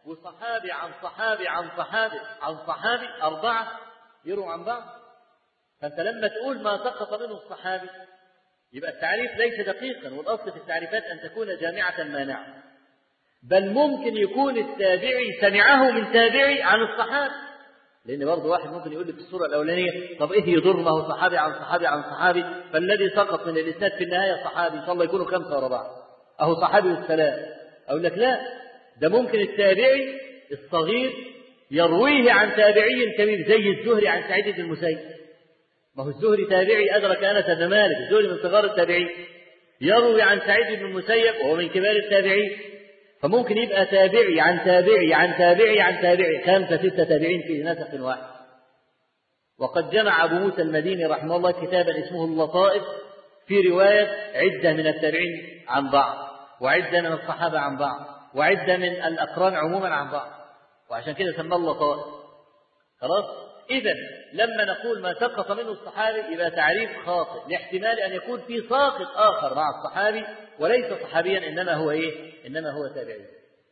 وصحابي عن صحابي عن صحابي عن صحابي أربعة يرووا عن بعض فأنت لما تقول ما سقط منه الصحابي يبقى التعريف ليس دقيقا والأصل في التعريفات أن تكون جامعة مانعة بل ممكن يكون التابعي سمعه من تابعي عن الصحابي لأن برضه واحد ممكن يقول لي في الصورة الأولانية طب إيه يضر ما هو صحابي عن صحابي عن صحابي فالذي سقط من الإسناد في النهاية صحابي إن شاء الله يكونوا خمسة ورا بعض أهو صحابي والسلام أقول لك لا ده ممكن التابعي الصغير يرويه عن تابعي كبير زي الزهري عن سعيد بن المسيب ما هو الزهري تابعي أدرك أنس بن مالك الزهري من صغار التابعين يروي عن سعيد بن المسيب وهو من كبار التابعين فممكن يبقى تابعي عن تابعي عن تابعي عن تابعي خمسة ستة تابعين في نسق واحد وقد جمع أبو موسى المديني رحمه الله كتابا اسمه اللطائف في رواية عدة من التابعين عن بعض وعدة من الصحابة عن بعض وعدة من الأقران عموما عن بعض وعشان كده سماه اللطائف خلاص إذا لما نقول ما سقط منه الصحابي يبقى تعريف خاطئ لاحتمال أن يكون في ساقط آخر مع الصحابي وليس صحابيا إنما هو إيه؟ إنما هو تابعي.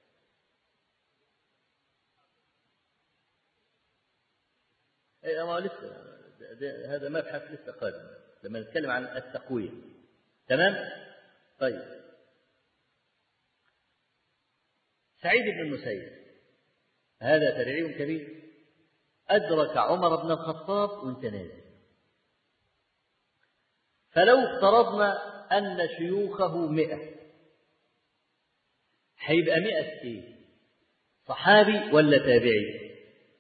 إيه ما لسه هذا مبحث لسه قادم لما نتكلم عن التقوية تمام؟ طيب سعيد بن المسيب هذا تابعي كبير أدرك عمر بن الخطاب وانت نازل فلو افترضنا أن شيوخه مئة هيبقى مئة إيه؟ صحابي ولا تابعي؟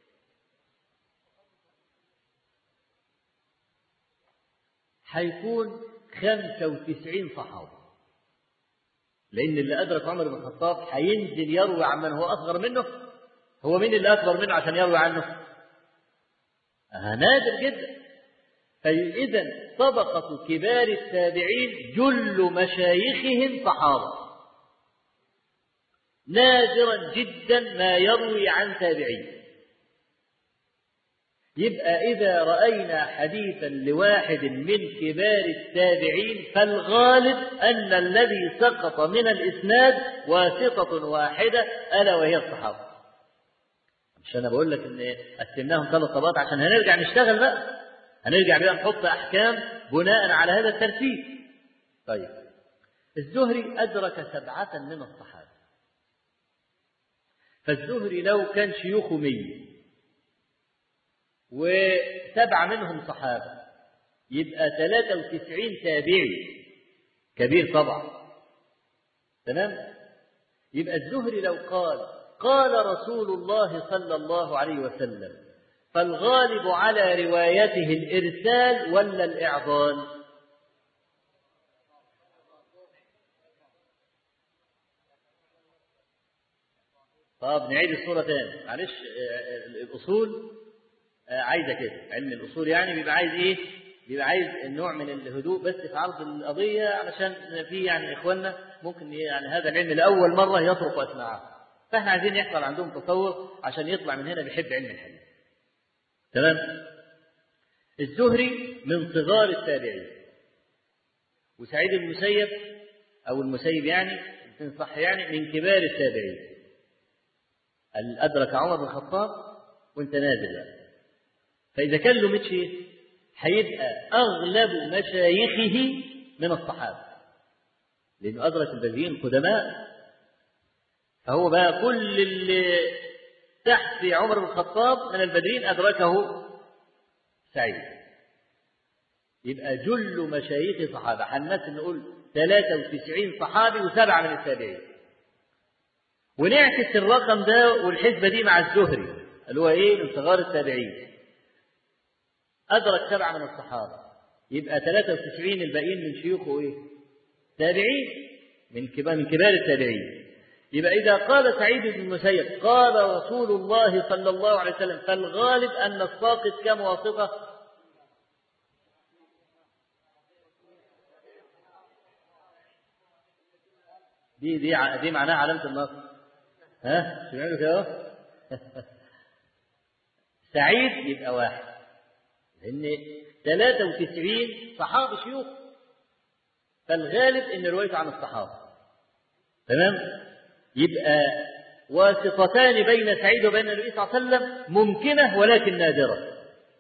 هيكون خمسة وتسعين صحابي لأن اللي أدرك عمر بن الخطاب هينزل يروي عن من هو أصغر منه هو مين اللي أكبر منه عشان يروي عنه؟ آه نادر جدا فإذا طبقة كبار التابعين جل مشايخهم صحابة نادرا جدا ما يروي عن تابعين يبقى إذا رأينا حديثا لواحد من كبار التابعين فالغالب أن الذي سقط من الإسناد واسطة واحدة ألا وهي الصحابة مش انا بقول لك ان قسمناهم ثلاث طبقات عشان هنرجع نشتغل بقى هنرجع بقى نحط احكام بناء على هذا الترتيب طيب الزهري ادرك سبعه من الصحابه فالزهري لو كان شيوخه مية وسبعة منهم صحابة يبقى ثلاثة وتسعين تابعي كبير طبعا تمام يبقى الزهري لو قال قال رسول الله صلى الله عليه وسلم فالغالب على روايته الإرسال ولا الإعضال طب نعيد الصورة تاني معلش الأصول عايزة كده علم الأصول يعني بيبقى عايز إيه بيبقى عايز نوع من الهدوء بس في عرض القضية علشان في يعني إخواننا ممكن يعني هذا العلم لأول مرة يطرق أسماعه فاحنا عايزين يحصل عندهم تصور عشان يطلع من هنا بيحب علم الحديث تمام الزهري من صغار التابعين وسعيد المسيب او المسيب يعني ان صح يعني من كبار التابعين أدرك عمر بن الخطاب وانت نازل يعني. فإذا كان له متشي هيبقى أغلب مشايخه من الصحابة لأنه أدرك البدريين القدماء فهو بقى كل اللي تحت عمر بن الخطاب من البدرين أدركه سعيد يبقى جل مشايخ صحابة حناس نقول 93 صحابي وسبعة من التابعين ونعكس الرقم ده والحسبة دي مع الزهري اللي هو إيه من صغار التابعين أدرك سبعة من الصحابة يبقى 93 الباقيين من شيوخه إيه؟ تابعين من كبار من كبار التابعين يبقى إذا قال سعيد بن المسيب قال رسول الله صلى الله عليه وسلم فالغالب أن الساقط كم واسطة؟ دي دي دي معناها علامة النصر ها سمعتوا كده سعيد يبقى واحد لأن 93 صحابي شيوخ فالغالب ان روايته عن الصحابه تمام يبقى واسطتان بين سعيد وبين النبي صلى الله عليه وسلم ممكنة ولكن نادرة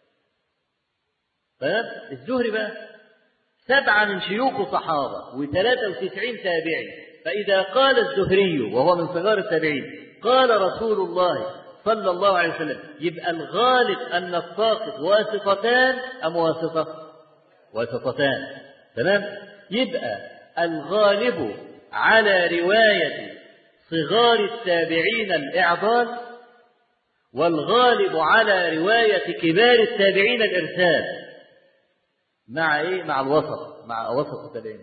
فاهم؟ الزهري بقى سبعة من شيوخ صحابة وثلاثة وتسعين تابعي فإذا قال الزهري وهو من صغار التابعين قال رسول الله صلى الله عليه وسلم يبقى الغالب أن الساقط واسطتان أم واسطة واسطتان تمام يبقى الغالب على رواية صغار التابعين الإعضال والغالب على رواية كبار التابعين الإرسال مع إيه؟ مع الوسط مع وسط التابعين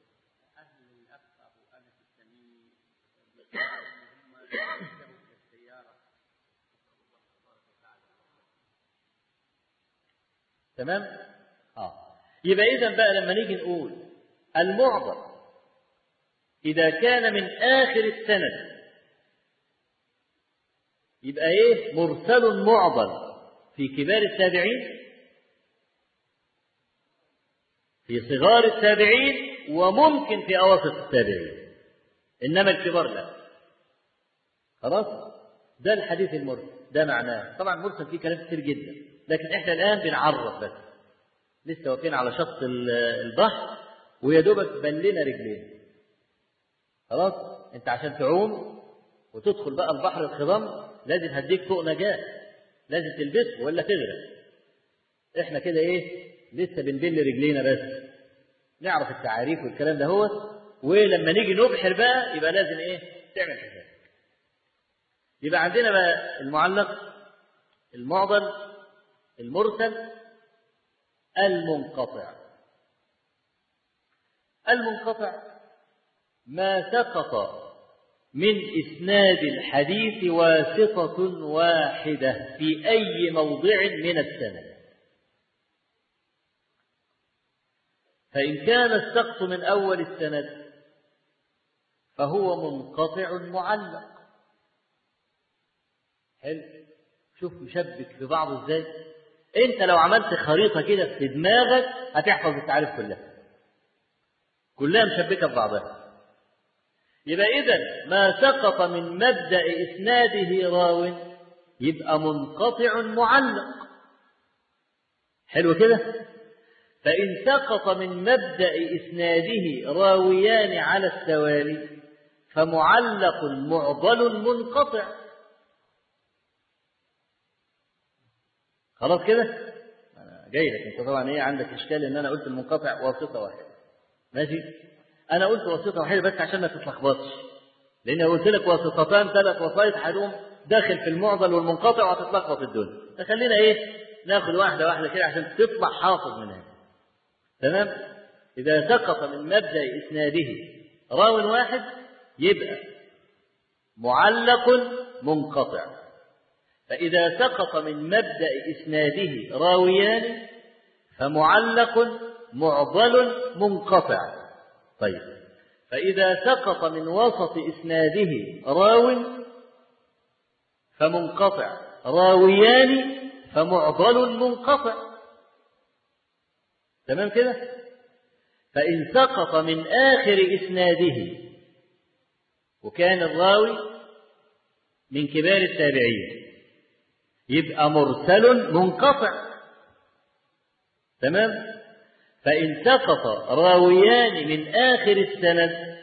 تمام؟ اه يبقى إذا بقى لما نيجي نقول المعضل إذا كان من آخر السند يبقى إيه؟ مرسل معضل في كبار التابعين في صغار التابعين وممكن في أواسط التابعين إنما الكبار لا خلاص ده الحديث المرسل ده معناه طبعا مرسل فيه كلام كتير جدا لكن احنا الآن بنعرف بس لسه واقفين على شط البحر ويا دوبك بلنا رجلينا خلاص انت عشان تعوم وتدخل بقى البحر الخضم لازم هديك فوق نجاة لازم تلبسه ولا تغرق احنا كده ايه لسه بنبل رجلينا بس نعرف التعاريف والكلام ده هو ولما نيجي نبحر بقى يبقى لازم ايه تعمل حساب يبقى عندنا بقى المعلق المعضل المرسل المنقطع المنقطع ما سقط من إسناد الحديث واسطة واحدة في أي موضع من السند فإن كان السقط من أول السند فهو منقطع معلق حلو شوف مشبك في بعضه ازاي انت لو عملت خريطة كده في دماغك هتحفظ التعريف كلها كلها مشبكة في بعضها يبقى إذا ما سقط من مبدأ إسناده راو يبقى منقطع معلق حلو كده فإن سقط من مبدأ إسناده راويان على التوالي فمعلق معضل منقطع خلاص كده أنا جاي لك انت طبعا ايه عندك اشكال ان انا قلت المنقطع واسطه واحده ماشي انا قلت واسطه واحده بس عشان ما تتلخبطش لان قلت لك واسطتان ثلاث وسائط هيقوم داخل في المعضل والمنقطع وهتتلخبط الدنيا فخلينا ايه ناخد واحده واحده كده عشان تطلع حافظ منها تمام اذا سقط من مبدا اسناده راو واحد يبقى معلق منقطع فإذا سقط من مبدأ إسناده راويان فمعلق معضل منقطع طيب فإذا سقط من وسط إسناده راو فمنقطع راويان فمعضل منقطع تمام كده فإن سقط من آخر إسناده وكان الراوي من كبار التابعين يبقى مرسل منقطع تمام فإن سقط راويان من آخر السند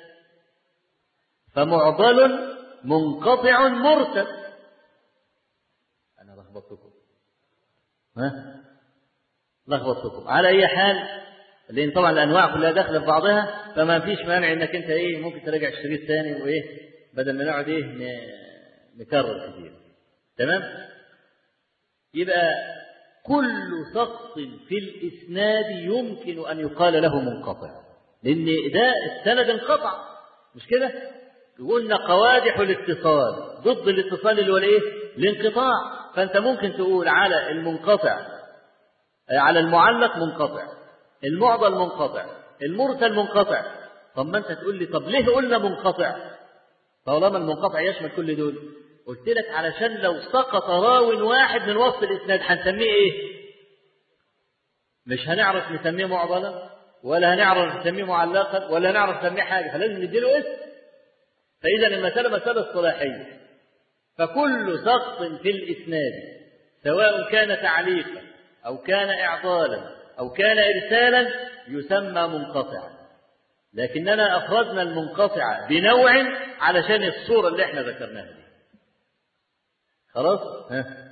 فمعضل منقطع مرسل أنا لخبطتكم ها لخبطتكم على أي حال لأن طبعا الأنواع كلها داخلة في بعضها فما فيش مانع إنك أنت إيه ممكن تراجع الشريط ثاني وإيه بدل ما نقعد إيه نكرر كتير تمام يبقى كل سقط في الإسناد يمكن أن يقال له منقطع لأن ده السند انقطع مش كده؟ قلنا قوادح الاتصال ضد الاتصال اللي هو الايه؟ الانقطاع فأنت ممكن تقول على المنقطع على المعلق منقطع المعضل منقطع المرسل منقطع طب ما أنت تقول لي طب ليه قلنا منقطع؟ طالما المنقطع يشمل كل دول قلت لك علشان لو سقط راو واحد من وسط الاسناد هنسميه ايه؟ مش هنعرف نسميه معضلا ولا هنعرف نسميه معلقا ولا نعرف نسميه حاجه فلازم نديله اسم فاذا المساله مساله اصطلاحيه فكل سقط في الإسناد سواء كان تعليقا أو كان إعضالا أو كان إرسالا يسمى منقطعا لكننا أخرجنا المنقطع بنوع علشان الصورة اللي احنا ذكرناها دي خلاص ها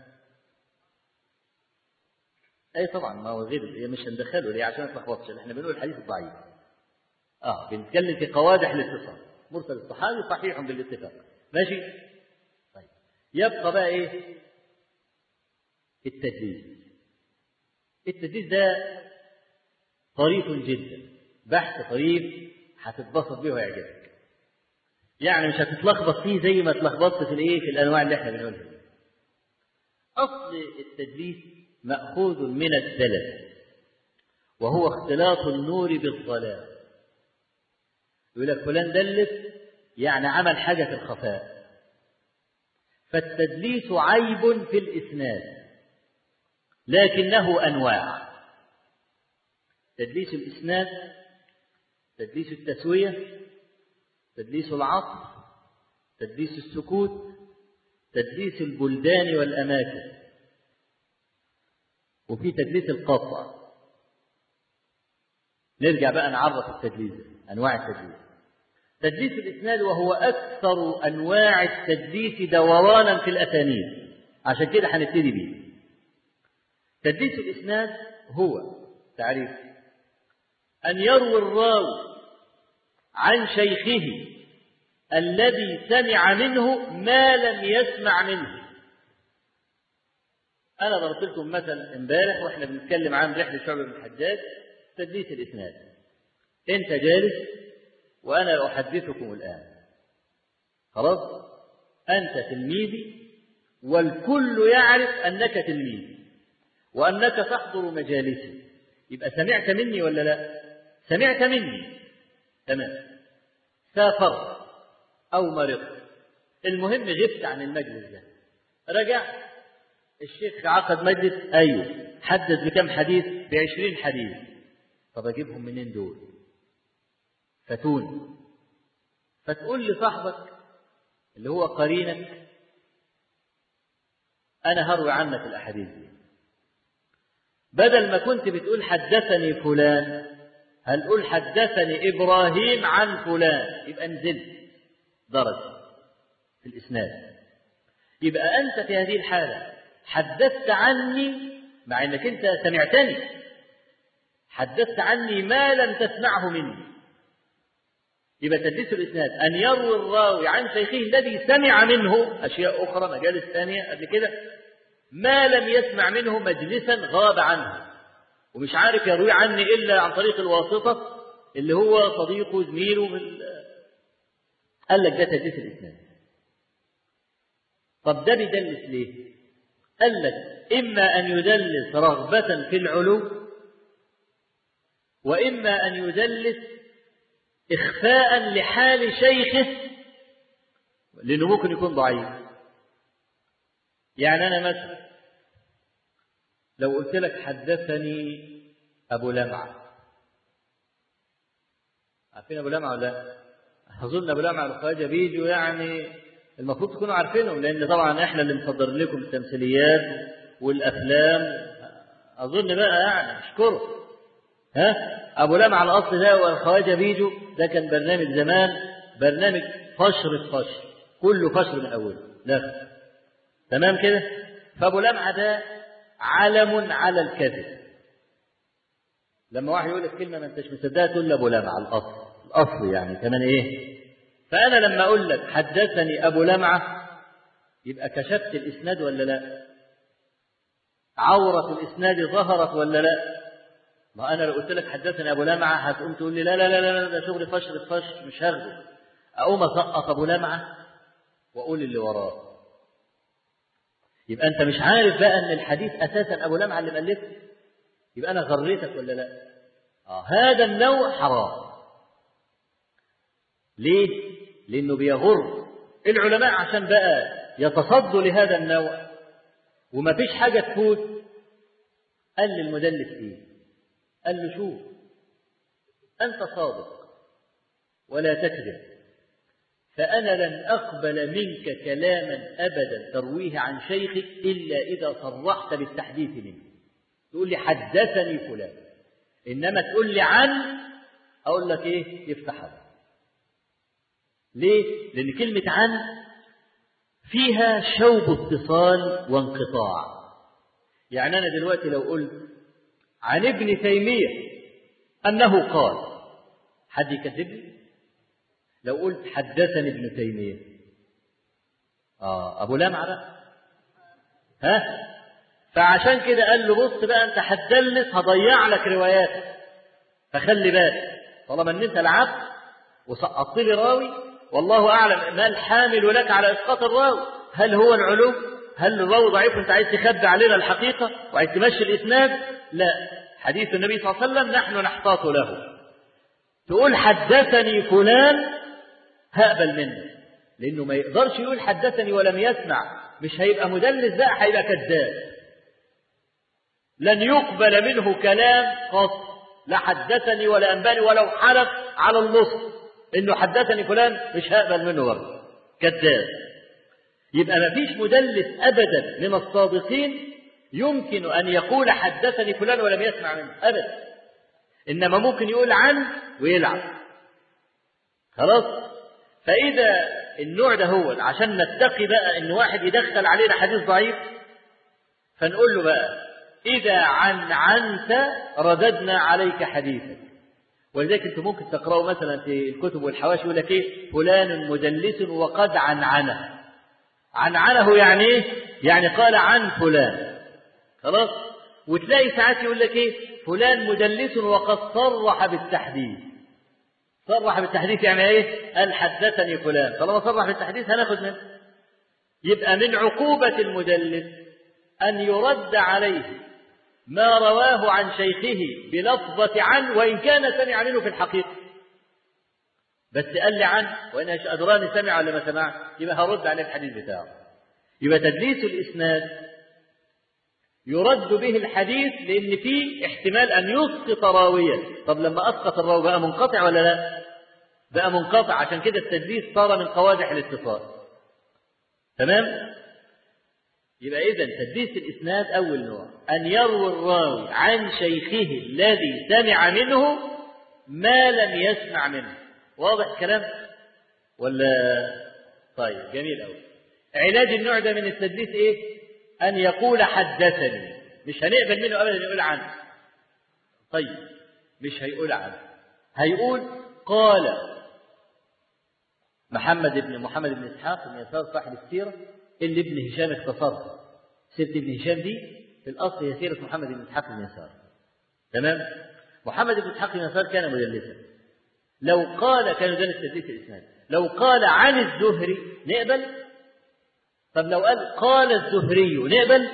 اي طبعا ما هو غير هي مش هندخله ليه عشان ما تلخبطش احنا بنقول الحديث الضعيف اه بنتكلم في قوادح الاتصال مرسل الصحابي صحيح بالاتفاق ماشي طيب يبقى بقى ايه التدليس التدليس ده طريف جدا بحث طريف هتتبسط بيه ويعجبك يعني مش هتتلخبط فيه زي ما اتلخبطت في الايه في الانواع اللي احنا بنقولها اصل التدليس ماخوذ من الدلل وهو اختلاط النور بالظلام يقول لك فلان دلس يعني عمل حاجه في الخفاء فالتدليس عيب في الاسناد لكنه انواع تدليس الاسناد تدليس التسويه تدليس العطف تدليس السكوت تدليس البلدان والاماكن وفي تدليس القطع نرجع بقى نعرف التدليس انواع التدليس تدليس الاسناد وهو اكثر انواع التدليس دورانا في الاسانيد عشان كده هنبتدي بيه تدليس الاسناد هو تعريف ان يروي الراوي عن شيخه الذي سمع منه ما لم يسمع منه أنا ضربت لكم مثل امبارح وإحنا بنتكلم عن رحلة شعبة بن الحجاج تدليس الإسناد أنت جالس وأنا أحدثكم الآن خلاص أنت تلميذي والكل يعرف أنك تلميذي وأنك تحضر مجالسي يبقى سمعت مني ولا لا سمعت مني تمام سافرت أو مرضت المهم غبت عن المجلس ده رجعت الشيخ عقد مجلس أيوه حدث بكم حديث بعشرين حديث طب أجيبهم منين دول فتون فتقول لصاحبك اللي هو قرينك أنا هروي عنك الأحاديث دي بدل ما كنت بتقول حدثني فلان هل قول حدثني إبراهيم عن فلان يبقى نزلت درجة في الإسناد يبقى أنت في هذه الحالة حدثت عني مع أنك أنت سمعتني حدثت عني ما لم تسمعه مني يبقى تدليس الإسناد أن يروي الراوي عن شيخه الذي سمع منه أشياء أخرى مجالس ثانية قبل كده ما لم يسمع منه مجلسا غاب عنه ومش عارف يروي عني إلا عن طريق الواسطة اللي هو صديقه زميله من قال لك ده تدليس الإسناد طب ده بيدلس ليه؟ قال لك إما أن يدلس رغبة في العلو وإما أن يدلس إخفاء لحال شيخه لأنه ممكن يكون ضعيف يعني أنا مثلا لو قلت لك حدثني أبو لمعة عارفين أبو لمعة ولا لا؟ أظن أبو لمعة والخواجة بيجوا يعني المفروض تكونوا عارفينهم لأن طبعا إحنا اللي مصدر لكم التمثيليات والأفلام أظن بقى يعني أشكره ها أبو لمعة الأصل ده والخواجة بيجوا ده كان برنامج زمان برنامج فشر فشر كله فشر من أوله لا تمام كده فأبو لمعة ده علم على الكذب لما واحد يقول لك كلمه ما انتش مصدقها تقول له ابو لمعه الاصل الاصل يعني كمان ايه فانا لما اقول لك حدثني ابو لمعه يبقى كشفت الاسناد ولا لا عوره الاسناد ظهرت ولا لا ما انا لو قلت لك حدثني ابو لمعه هتقوم تقول لي لا لا لا لا ده شغل فشر فشر مش هاخده اقوم اسقط ابو لمعه واقول اللي وراه يبقى انت مش عارف بقى ان الحديث اساسا ابو لمعه اللي مالفه يبقى انا غريتك ولا لا آه هذا النوع حرام ليه لانه بيغر العلماء عشان بقى يتصدوا لهذا النوع وما فيش حاجه تفوت قال للمدلس ايه قال له شوف انت صادق ولا تكذب فأنا لن أقبل منك كلاما أبدا ترويه عن شيخك إلا إذا صرحت بالتحديث منه تقول لي حدثني فلان إنما تقول لي عن أقول لك إيه يفتح هذا ليه؟ لأن كلمة عن فيها شوب اتصال وانقطاع يعني أنا دلوقتي لو قلت عن ابن تيمية أنه قال حد يكذبني لو قلت حدثني ابن تيمية آه أبو لمعة بقى ها فعشان كده قال له بص بقى أنت هتدلس هضيع لك رواياتك فخلي بالك طالما أن أنت لعبت وسقطت لي راوي والله أعلم ما الحامل لك على إسقاط الراوي هل هو العلو هل الراوي ضعيف وأنت عايز تخبي علينا الحقيقة وعايز تمشي الإسناد لا حديث النبي صلى الله عليه وسلم نحن نحتاط له تقول حدثني فلان هقبل منه لأنه ما يقدرش يقول حدثني ولم يسمع مش هيبقى مدلس بقى هيبقى كذاب لن يقبل منه كلام قط لا حدثني ولا أنباني ولو حلف على النص إنه حدثني فلان مش هقبل منه برضه كذاب يبقى ما فيش مدلس أبدا من الصادقين يمكن أن يقول حدثني فلان ولم يسمع منه أبدا إنما ممكن يقول عن ويلعب خلاص فإذا النوع ده هو عشان نتقي بقى إن واحد يدخل علينا حديث ضعيف فنقول له بقى إذا عن عنت رددنا عليك حديثك ولذلك أنتم ممكن تقرأوا مثلا في الكتب والحواشي يقول لك إيه فلان مدلس وقد عنعنه عنعنه يعني إيه؟ يعني قال عن فلان خلاص وتلاقي ساعات يقول لك إيه فلان مدلس وقد صرح بالتحديث صرح بالتحديث يعني ايه؟ قال حدثني فلان، طالما صرح بالتحديث هناخد منه. يبقى من عقوبة المدلس أن يرد عليه ما رواه عن شيخه بلفظة عن وإن كان سمع منه في الحقيقة. بس قال لي عن وإن أدراني سمع ولا ما سمع يبقى هرد عليه الحديث بتاعه. يبقى تدليس الإسناد يرد به الحديث لأن فيه احتمال أن يسقط راويا طب لما أسقط الراوي بقى منقطع ولا لا بقى منقطع عشان كده التدليس صار من قوادح الاتصال تمام يبقى إذا تدليس الإسناد أول نوع أن يروي الراوي عن شيخه الذي سمع منه ما لم يسمع منه واضح الكلام ولا طيب جميل أوي علاج النوع ده من التدليس إيه أن يقول حدثني مش هنقبل منه أبدا يقول عنه طيب مش هيقول عنه هيقول قال محمد بن محمد بن إسحاق بن يسار صاحب السيرة اللي ابن هشام اختصرها سيرة ابن هشام دي في الأصل هي سيرة محمد بن إسحاق بن يسار تمام محمد بن إسحاق بن يسار كان مدلسا لو قال كان يدلس تدليس الإسناد لو قال عن الزهري نقبل طب لو قال قال الزهري نقبل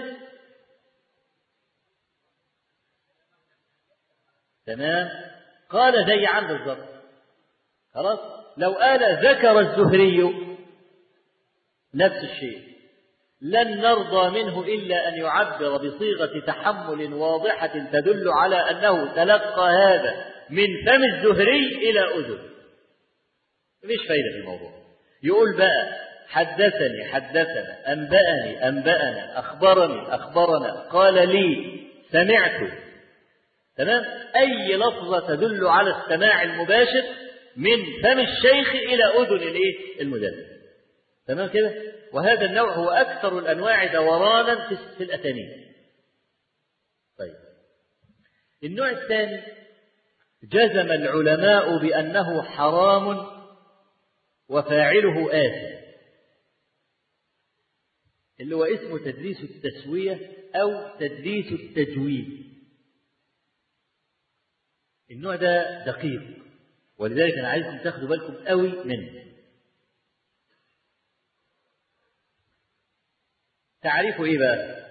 تمام قال زي عن بالظبط خلاص لو قال ذكر الزهري نفس الشيء لن نرضى منه إلا أن يعبر بصيغة تحمل واضحة تدل على أنه تلقى هذا من فم الزهري إلى أذن مفيش فايدة في الموضوع يقول بقى حدثني حدثنا أنبأني أنبأنا أخبرني أخبرنا قال لي سمعت تمام أي لفظة تدل على السماع المباشر من فم الشيخ إلى أذن الإيه؟ المدلس تمام كده وهذا النوع هو أكثر الأنواع دورانا في الأسانيد طيب النوع الثاني جزم العلماء بأنه حرام وفاعله آثم اللي هو اسمه تدريس التسوية أو تدريس التجويد النوع ده دقيق ولذلك أنا عايزكم تاخدوا بالكم قوي منه تعريفه إيه بقى؟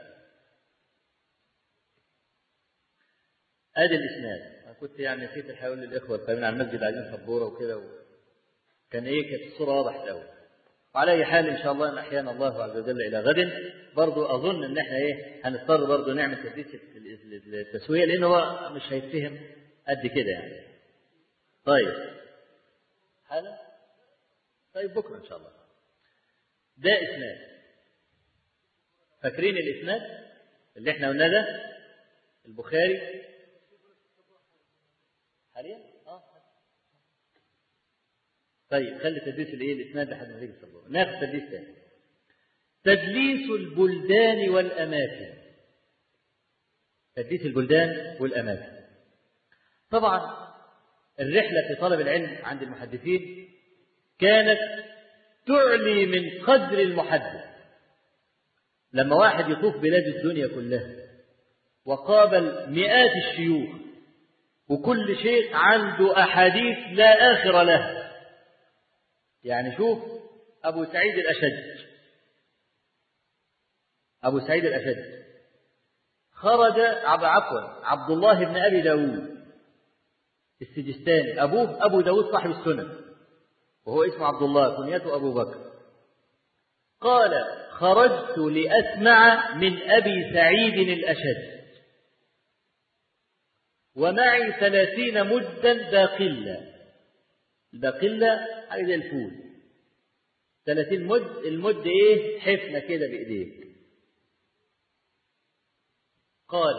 ادي الاسناد انا كنت يعني نسيت الحقيقه اقول للاخوه القائمين على المسجد عايزين سبوره وكده و... كان ايه كانت الصوره واضحه قوي وعلى اي حال ان شاء الله ان احيانا الله عز وجل الى غد برضو اظن ان احنا ايه هنضطر برضو نعمل تدريس التسويه لان هو مش هيتفهم قد كده يعني طيب حالا طيب بكرة إن شاء الله ده إسناد فاكرين الإسناد اللي احنا قلنا ده البخاري حاليا اه طيب خلي تدليس الايه الاسناد لحد ما تيجي الصبور ناخد تدليس تاني تدليس البلدان والاماكن تدليس البلدان والاماكن طبعا الرحله في طلب العلم عند المحدثين كانت تعلي من قدر المحدث لما واحد يطوف بلاد الدنيا كلها وقابل مئات الشيوخ وكل شيخ عنده أحاديث لا آخر لها يعني شوف أبو سعيد الأشج أبو سعيد الأشج خرج عفوا عبد الله بن أبي داود السجستاني أبوه أبو داود صاحب السنن وهو اسمه عبد الله كنيته أبو بكر قال خرجت لأسمع من أبي سعيد الأشد ومعي ثلاثين مدا باقلة الباقلة حاجة زي الفول ثلاثين مد المد ايه حفنة كده بإيديك قال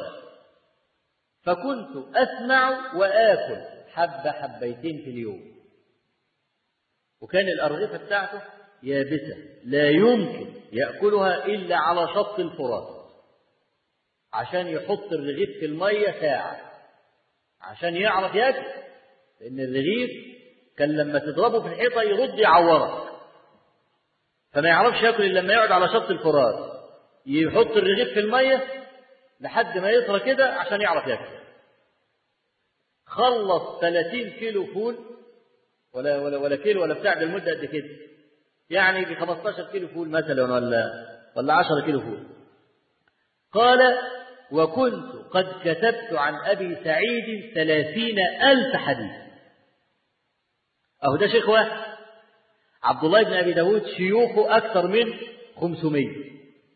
فكنت أسمع وآكل حبة حبيتين في اليوم وكان الأرغفة بتاعته يابسة لا يمكن يأكلها إلا على شط الفرات عشان يحط الرغيف في المية ساعة عشان يعرف ياكل لأن الرغيف كان لما تضربه في الحيطة يرد يعورك فما يعرفش ياكل إلا لما يقعد على شط الفرات يحط الرغيف في المية لحد ما يطرى كده عشان يعرف ياكل خلص 30 كيلو فول ولا ولا ولا كيلو ولا بتاع ده المدة قد كده يعني ب 15 كيلو فول مثلا ولا ولا 10 كيلو فول قال وكنت قد كتبت عن أبي سعيد ثلاثين ألف حديث أهو ده شيخ واحد عبد الله بن أبي داود شيوخه أكثر من خمسمية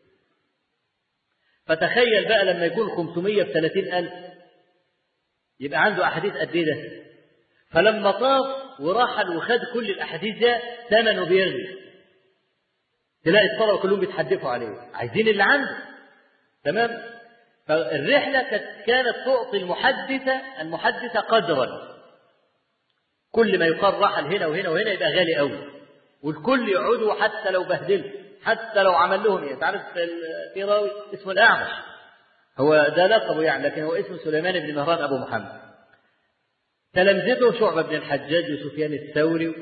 فتخيل بقى لما يكون خمسمية بثلاثين ألف يبقى عنده أحاديث قد إيه ده فلما طاف ورحل وخد كل الأحاديث ده ثمنه بيغلي تلاقي الطلبة كلهم بيتحدثوا عليه عايزين اللي عنده تمام فالرحلة كانت تعطي المحدثة المحدثة قدرا كل ما يقال رحل هنا وهنا وهنا يبقى غالي قوي والكل يقعدوا حتى لو بهدلوا حتى لو عمل لهم ايه تعرف في راوي اسمه الأعمش هو ده لقبه يعني لكن هو اسمه سليمان بن مهران أبو محمد تلامذته شعبة بن الحجاج وسفيان الثوري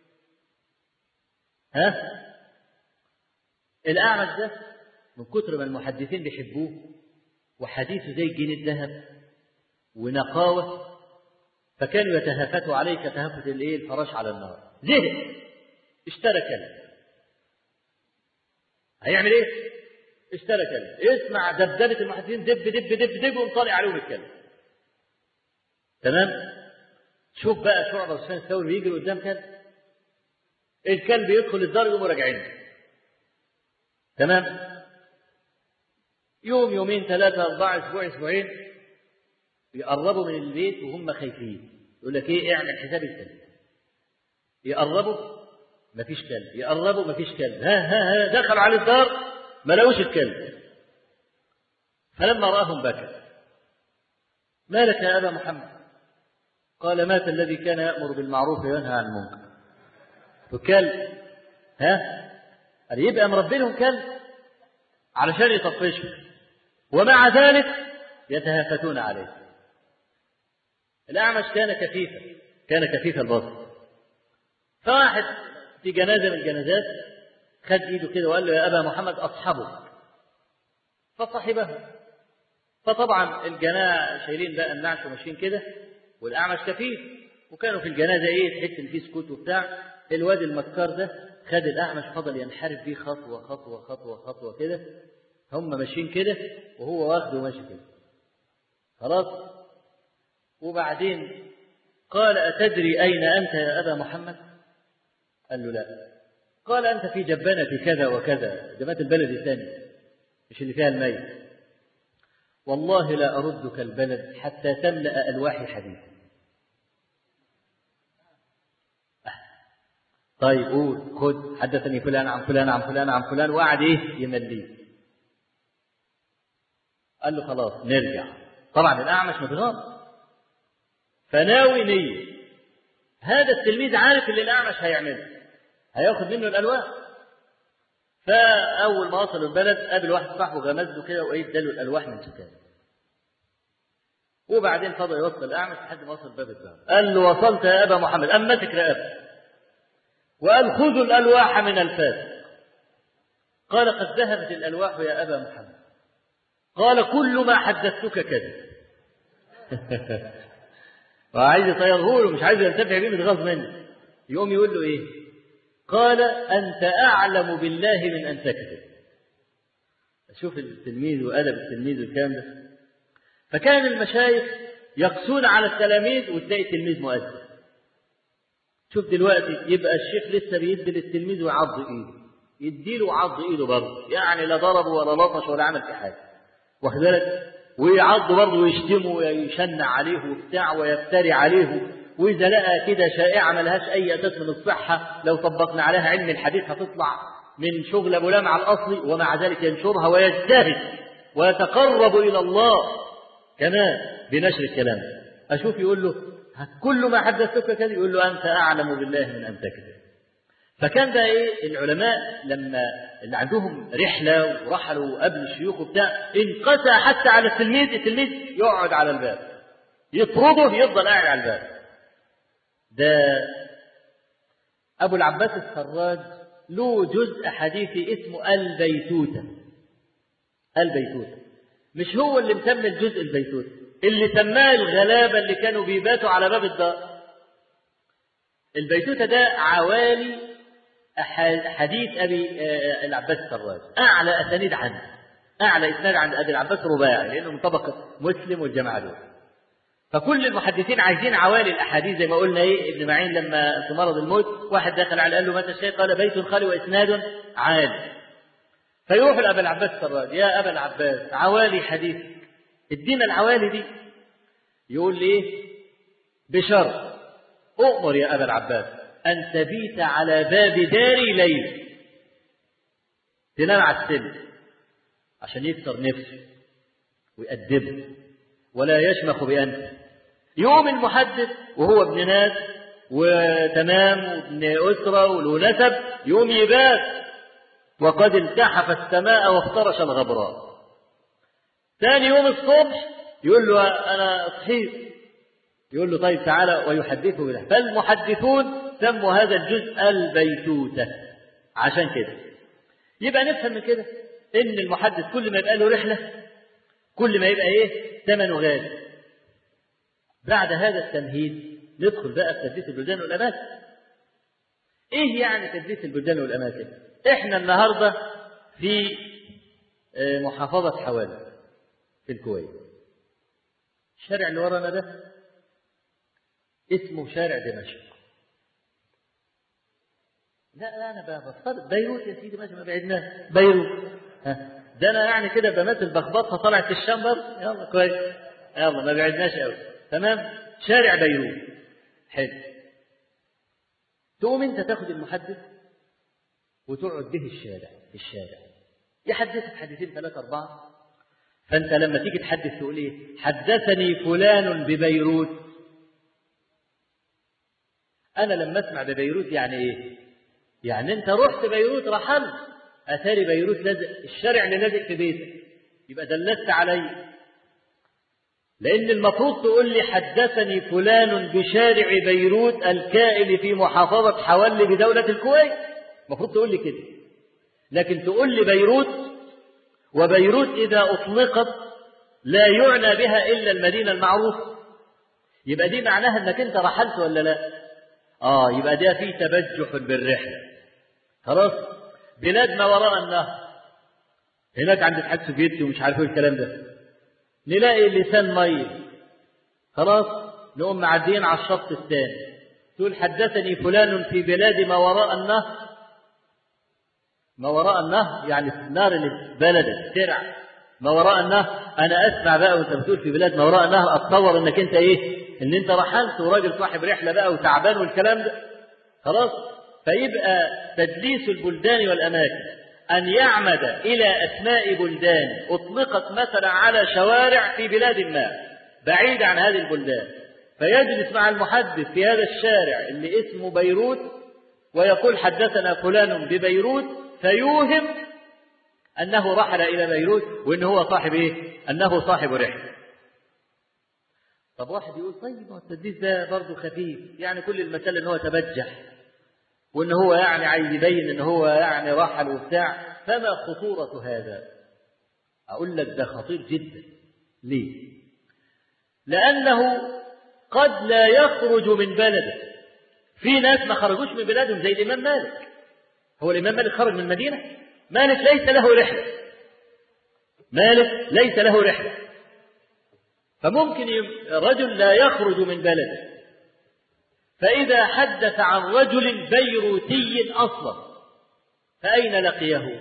ها الأعمش ده من كتر ما المحدثين بيحبوه وحديثه زي جنيه الذهب ونقاوة فكانوا يتهافتوا عليه كتهافت الايه الفراش على النار زهق اشترى كلب هيعمل ايه؟ اشترى كلب اسمع دبدبة المحدثين دب دب دب دب ومطالع عليهم الكلب تمام شوف بقى شعبة وسفيان الثوري بيجري قدام كلب الكلب يدخل الدار يقوموا راجعين تمام يوم يومين ثلاثة أربعة أسبوع أسبوعين يقربوا من البيت وهم خايفين يقول لك إيه اعمل حساب الكلب يقربوا مفيش كلب يقربوا مفيش كلب ها ها ها دخلوا على الدار ما لقوش الكلب فلما رآهم بكى ما لك يا أبا محمد قال مات الذي كان يأمر بالمعروف وينهى عن المنكر وكلب ها قال يبقى مربي لهم كلب علشان يطفشوا ومع ذلك يتهافتون عليه الأعمش كان كفيفا كان كفيف البصر فواحد في جنازة من الجنازات خد ايده كده وقال له يا أبا محمد أصحبك فصحبه فطبعا الجماعة شايلين بقى النعش وماشيين كده والأعمش كفيف وكانوا في الجنازة إيه تحس إن في سكوت وبتاع الواد المكار ده خد الأعمش فضل ينحرف بيه خطوة خطوة خطوة خطوة كده هم ماشيين كده وهو واخده ماشي كده خلاص وبعدين قال أتدري أين أنت يا أبا محمد قال له لا قال أنت في جبانة كذا وكذا جبانة البلد الثاني مش اللي فيها الميت والله لا أردك البلد حتى تملأ ألواحي حديث طيب قول خد حدثني فلان عن فلان عن فلان عن فلان وقعد ايه يمليه قال له خلاص نرجع طبعا الاعمش متغاض فناوي نيه هذا التلميذ عارف اللي الاعمش هيعمله هياخد منه الالواح فاول ما وصل البلد قابل واحد صاحبه غمز له كده وايه اداله الالواح من سكانه وبعدين فضل يوصل الاعمش لحد ما وصل باب الدار قال له وصلت يا ابا محمد قام مسك رقبته وقال خذوا الالواح من الفاس قال قد ذهبت الالواح يا ابا محمد قال كل ما حدثتك كذب وعايز يطيره له مش عايز ينتفع بيه متغاظ منه يقوم يقول له ايه قال انت اعلم بالله من ان تكذب شوف التلميذ وادب التلميذ والكلام ده فكان المشايخ يقسون على التلاميذ وتلاقي التلميذ مؤدب شوف دلوقتي يبقى الشيخ لسه بيدي للتلميذ ويعض ايده يديله وعض ايده برضه يعني لا ضربه ولا لطش ولا عمل في حاجه واخد بالك ويعض برضه ويشتمه ويشنع عليه وبتاع ويفتري عليه واذا لقى كده شائعه ملهاش اي اساس من الصحه لو طبقنا عليها علم الحديث هتطلع من شغل ابو لمع الاصلي ومع ذلك ينشرها ويجتهد ويتقرب الى الله كمان بنشر الكلام اشوف يقول له كل ما حدثتك كذب يقول له انت اعلم بالله من ان تكذب فكان بقى ايه العلماء لما اللي عندهم رحله ورحلوا قبل الشيوخ وبتاع انقسى حتى على التلميذ التلميذ يقعد على الباب يطرده يفضل قاعد على الباب ده ابو العباس السراج له جزء حديثي اسمه البيتوته البيتوته مش هو اللي مسمى الجزء البيتوته اللي سماه الغلابه اللي كانوا بيباتوا على باب الدار البيتوته ده عوالي حديث ابي العباس السراج اعلى اسانيد عنه اعلى اسناد عند ابي العباس رباعي لانه من طبقه مسلم والجماعه دول فكل المحدثين عايزين عوالي الاحاديث زي ما قلنا ايه ابن معين لما في مرض الموت واحد دخل عليه قال له متى الشيء قال بيت خالي واسناد عالي فيروح لابي العباس السراج يا ابا العباس عوالي حديث ادينا العوالي دي يقول لي ايه بشرط اؤمر يا ابا العباس أن تبيت على باب داري ليل تنام على السلم عشان يكسر نفسه ويأدبه ولا يشمخ بأنفه يوم المحدث وهو ابن ناس وتمام وابن أسرة وله نسب يوم يبات وقد التحف السماء وافترش الغبراء ثاني يوم الصبح يقول له أنا صحيت يقول له طيب تعالى ويحدثه بله فالمحدثون سموا هذا الجزء البيتوتة عشان كده يبقى نفهم من كده ان المحدث كل ما يبقى له رحلة كل ما يبقى ايه ثمنه غالي بعد هذا التمهيد ندخل بقى في تدليس البلدان والاماكن ايه يعني تدليس البلدان والاماكن احنا النهارده في محافظة حوالي في الكويت الشارع اللي ورانا ده اسمه شارع دمشق لا لا انا بفترض بيروت يا سيدي ماشي ما بعدناش بيروت ها ده انا يعني كده بمثل بخبطها طلعت الشمبر يلا كويس يلا ما بعدناش قوي تمام شارع بيروت حلو تقوم انت تاخد المحدث وتقعد به الشارع في الشارع يحدثك حديثين ثلاثة أربعة فأنت لما تيجي تحدث تقول إيه؟ حدثني فلان ببيروت أنا لما أسمع ببيروت يعني إيه؟ يعني أنت رحت بيروت رحلت أثاري بيروت لازق الشارع اللي لازق في بيتك يبقى دلست علي لأن المفروض تقول لي حدثني فلان بشارع بيروت الكائن في محافظة حولي بدولة الكويت المفروض تقول لي كده لكن تقول لي بيروت وبيروت إذا أطلقت لا يعنى بها إلا المدينة المعروفة يبقى دي معناها أنك أنت رحلت ولا لا آه يبقى ده فيه تبجح بالرحلة خلاص بلاد ما وراء النهر هناك عند الحاج سوفيتي ومش عارف ايه الكلام ده نلاقي لسان ميه خلاص نقوم معديين على الشط الثاني تقول حدثني فلان في بلاد ما وراء النهر ما وراء النهر يعني النار اللي في بلدك ترع ما وراء النهر انا اسمع بقى وانت بتقول في بلاد ما وراء النهر اتصور انك انت ايه ان انت رحلت وراجل صاحب رحله بقى وتعبان والكلام ده خلاص فيبقى تدليس البلدان والأماكن أن يعمد إلى أسماء بلدان أطلقت مثلا على شوارع في بلاد ما بعيد عن هذه البلدان فيجلس مع المحدث في هذا الشارع اللي اسمه بيروت ويقول حدثنا فلان ببيروت فيوهم أنه رحل إلى بيروت وأنه هو صاحب إيه؟ أنه صاحب رحلة. طب واحد يقول طيب ما التدليس ده برضه خفيف يعني كل المسألة أن هو تبجح وأن هو يعني عايز يبين أن هو يعني رحل وبتاع فما خطورة هذا؟ أقول لك ده خطير جدا. ليه؟ لأنه قد لا يخرج من بلده. في ناس ما خرجوش من بلادهم زي الإمام مالك. هو الإمام مالك خرج من المدينة؟ مالك ليس له رحلة مالك ليس له رحلة فممكن رجل لا يخرج من بلده فإذا حدث عن رجل بيروتي أصلا فأين لقيه؟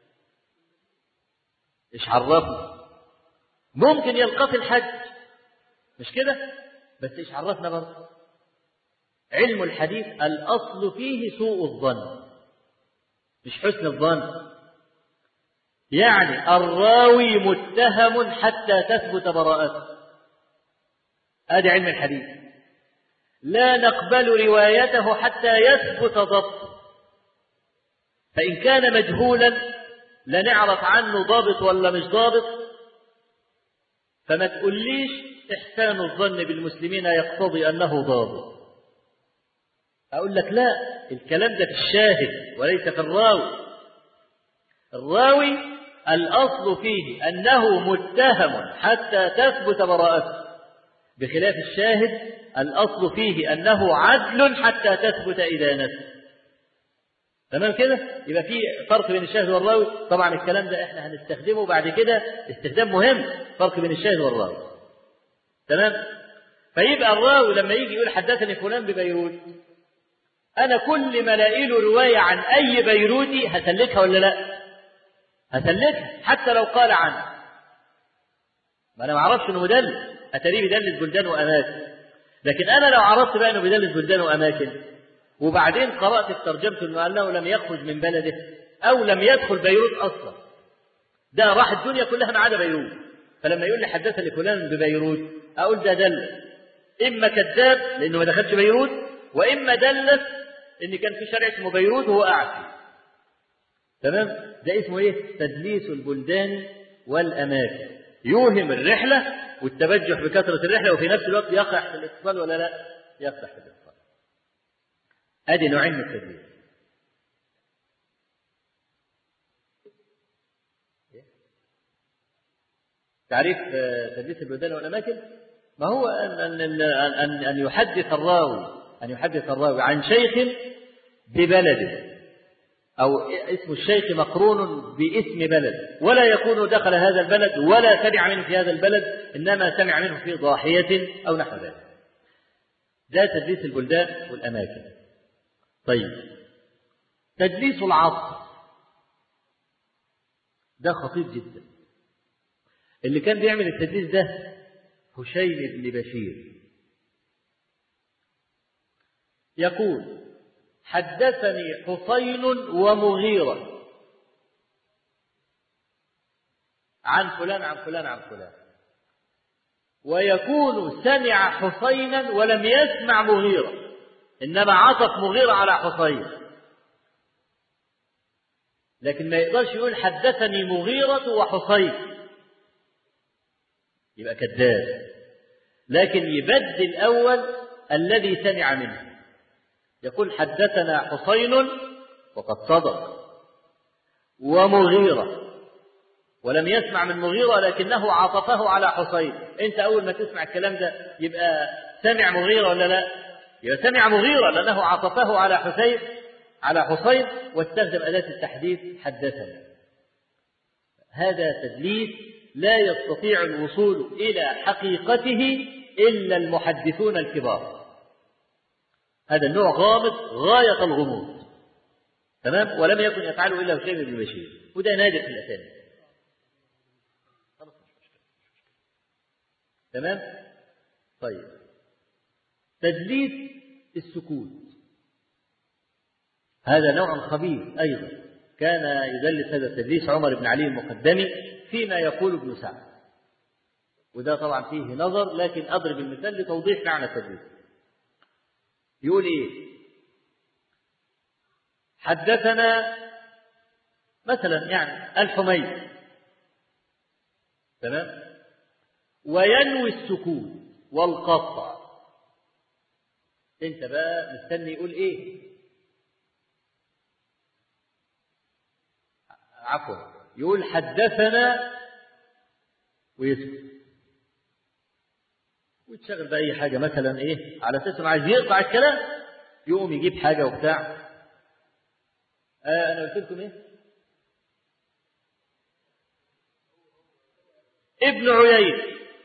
إيش عرفنا؟ ممكن يلقى في الحج مش كده؟ بس إيش عرفنا برضه؟ علم الحديث الأصل فيه سوء الظن مش حسن الظن يعني الراوي متهم حتى تثبت براءته هذا علم الحديث لا نقبل روايته حتى يثبت ضبطه فإن كان مجهولا لا نعرف عنه ضابط ولا مش ضابط فما تقوليش إحسان الظن بالمسلمين يقتضي أنه ضابط أقول لك لا الكلام ده في الشاهد وليس في الراوي الراوي الأصل فيه أنه متهم حتى تثبت براءته بخلاف الشاهد الأصل فيه أنه عدل حتى تثبت إدانته تمام كده يبقى في فرق بين الشاهد والراوي طبعا الكلام ده احنا هنستخدمه بعد كده استخدام مهم فرق بين الشاهد والراوي تمام فيبقى الراوي لما يجي يقول حدثني فلان ببيروت أنا كل ما الاقي له رواية عن أي بيروتي هسلكها ولا لا؟ هسلكها حتى لو قال عنه. ما أنا ما أعرفش إنه مدلس، أتاريه بيدلس بلدان وأماكن. لكن أنا لو عرفت بقى إنه بيدلس بلدان وأماكن وبعدين قرأت في ترجمته إنه أنه لم يخرج من بلده أو لم يدخل بيروت أصلا. ده راح الدنيا كلها ما عدا بيروت. فلما يقول لي حدثني فلان ببيروت أقول ده دلس. إما كذاب لأنه ما دخلش بيروت وإما دلس ان كان في شارع اسمه بيروت وهو قاعد فيه تمام ده اسمه ايه تدليس البلدان والاماكن يوهم الرحله والتبجح بكثره الرحله وفي نفس الوقت يقع في الاتصال ولا لا يقع في الاتصال ادي نوعين من التدليس تعريف تدليس البلدان والاماكن ما هو ان ان ان, أن يحدث الراوي أن يحدث الراوي عن شيخ ببلده أو اسم الشيخ مقرون باسم بلد ولا يكون دخل هذا البلد ولا سمع منه في هذا البلد إنما سمع منه في ضاحية أو نحو ذلك ده تدليس البلدان والأماكن طيب تدليس العصر ده خطير جدا اللي كان بيعمل التدليس ده هشيم بن بشير يقول حدثني حسين ومغيرة عن فلان عن فلان عن فلان ويكون سمع حسينا ولم يسمع مغيرة إنما عطف مغيرة على حسين لكن ما يقدرش يقول حدثني مغيرة وحسين يبقى كذاب لكن يبدل الأول الذي سمع منه يقول حدثنا حسين وقد صدق ومغيرة ولم يسمع من مغيرة لكنه عطفه على حسين انت اول ما تسمع الكلام ده يبقى سمع مغيرة ولا لا يبقى سمع مغيرة لانه عطفه على حسين على حسين واستخدم أداة التحديث حدثنا هذا تدليس لا يستطيع الوصول إلى حقيقته إلا المحدثون الكبار هذا النوع غامض غاية الغموض تمام ولم يكن يفعله إلا هشيم بن بشير وده نادر في الأسانيد تمام طيب تدليس السكوت هذا نوع خبيث أيضا كان يدلس هذا التدليس عمر بن علي المقدمي فيما يقول ابن سعد وده طبعا فيه نظر لكن أضرب المثال لتوضيح معنى التدليس يقول إيه حدثنا مثلا يعني الحميد تمام وينوي السكون والقطع انت بقى مستني يقول ايه عفوا يقول حدثنا ويسكت ويتشغل بأي حاجة مثلا إيه على أساس إنه عايز يقطع الكلام يقوم يجيب حاجة وبتاع آه أنا قلت لكم إيه؟ ابن عيينة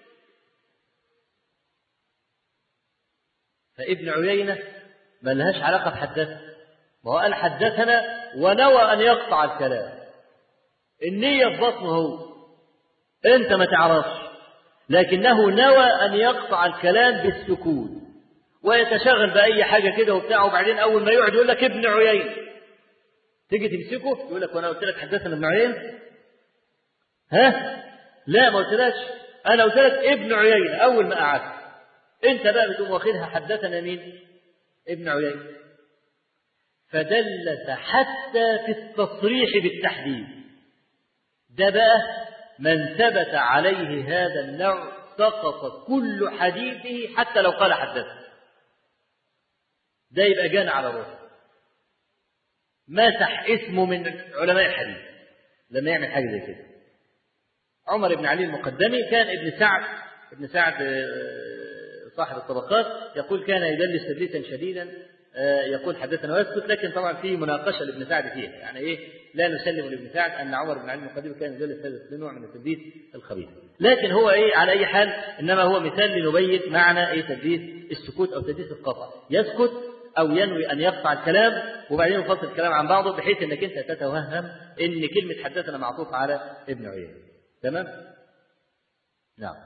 فابن عيينة ما لهاش علاقة بحدثنا ما هو قال حدثنا ونوى أن يقطع الكلام النية في بطنه هو أنت ما تعرفش لكنه نوى أن يقطع الكلام بالسكون ويتشغل بأي حاجة كده وبتاع وبعدين أول ما يقعد يقول لك ابن عيينة تيجي تمسكه يقول لك وأنا قلت لك حدثنا ابن عيينة ها لا ما قلتلكش أنا قلت لك ابن عيينة أول ما قعدت أنت بقى بتقوم واخدها حدثنا مين؟ ابن عيينة فدلس حتى في التصريح بالتحديد ده بقى من ثبت عليه هذا النوع سقط كل حديثه حتى لو قال حدثنا ده يبقى جان على روحه مسح اسمه من علماء الحديث لما يعمل حاجه زي كده عمر بن علي المقدمي كان ابن سعد ابن سعد صاحب الطبقات يقول كان يدلس تدليسا شديدا يقول حدثنا ويسكت لكن طبعا في مناقشه لابن سعد فيها يعني ايه لا نسلم لابن سعد ان عمر بن علي المقدمي كان يدلس هذا النوع من التدليس الخبيث لكن هو ايه على اي حال انما هو مثال لنبين معنى ايه تدليس السكوت او تدليس القطع يسكت او ينوي ان يقطع الكلام وبعدين يفصل الكلام عن بعضه بحيث انك انت تتوهم ان كلمه حدثنا معطوف على ابن عيينه تمام نعم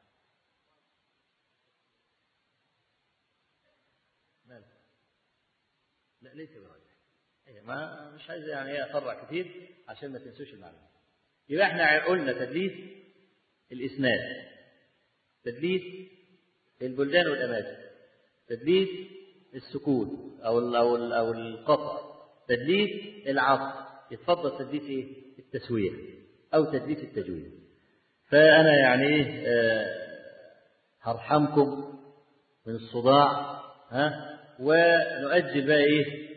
لا ليس براجح ما مش عايز يعني ايه افرع كتير عشان ما تنسوش المعلومه يبقى احنا قلنا تدليس الاسناد تدليس البلدان والاماكن تدليس السكون او ال او ال او القطع تدليس العطف يتفضل تدليس ايه التسويه او تدليس التجويد فانا يعني ايه آه هرحمكم من الصداع ها ونؤجل بقى ايه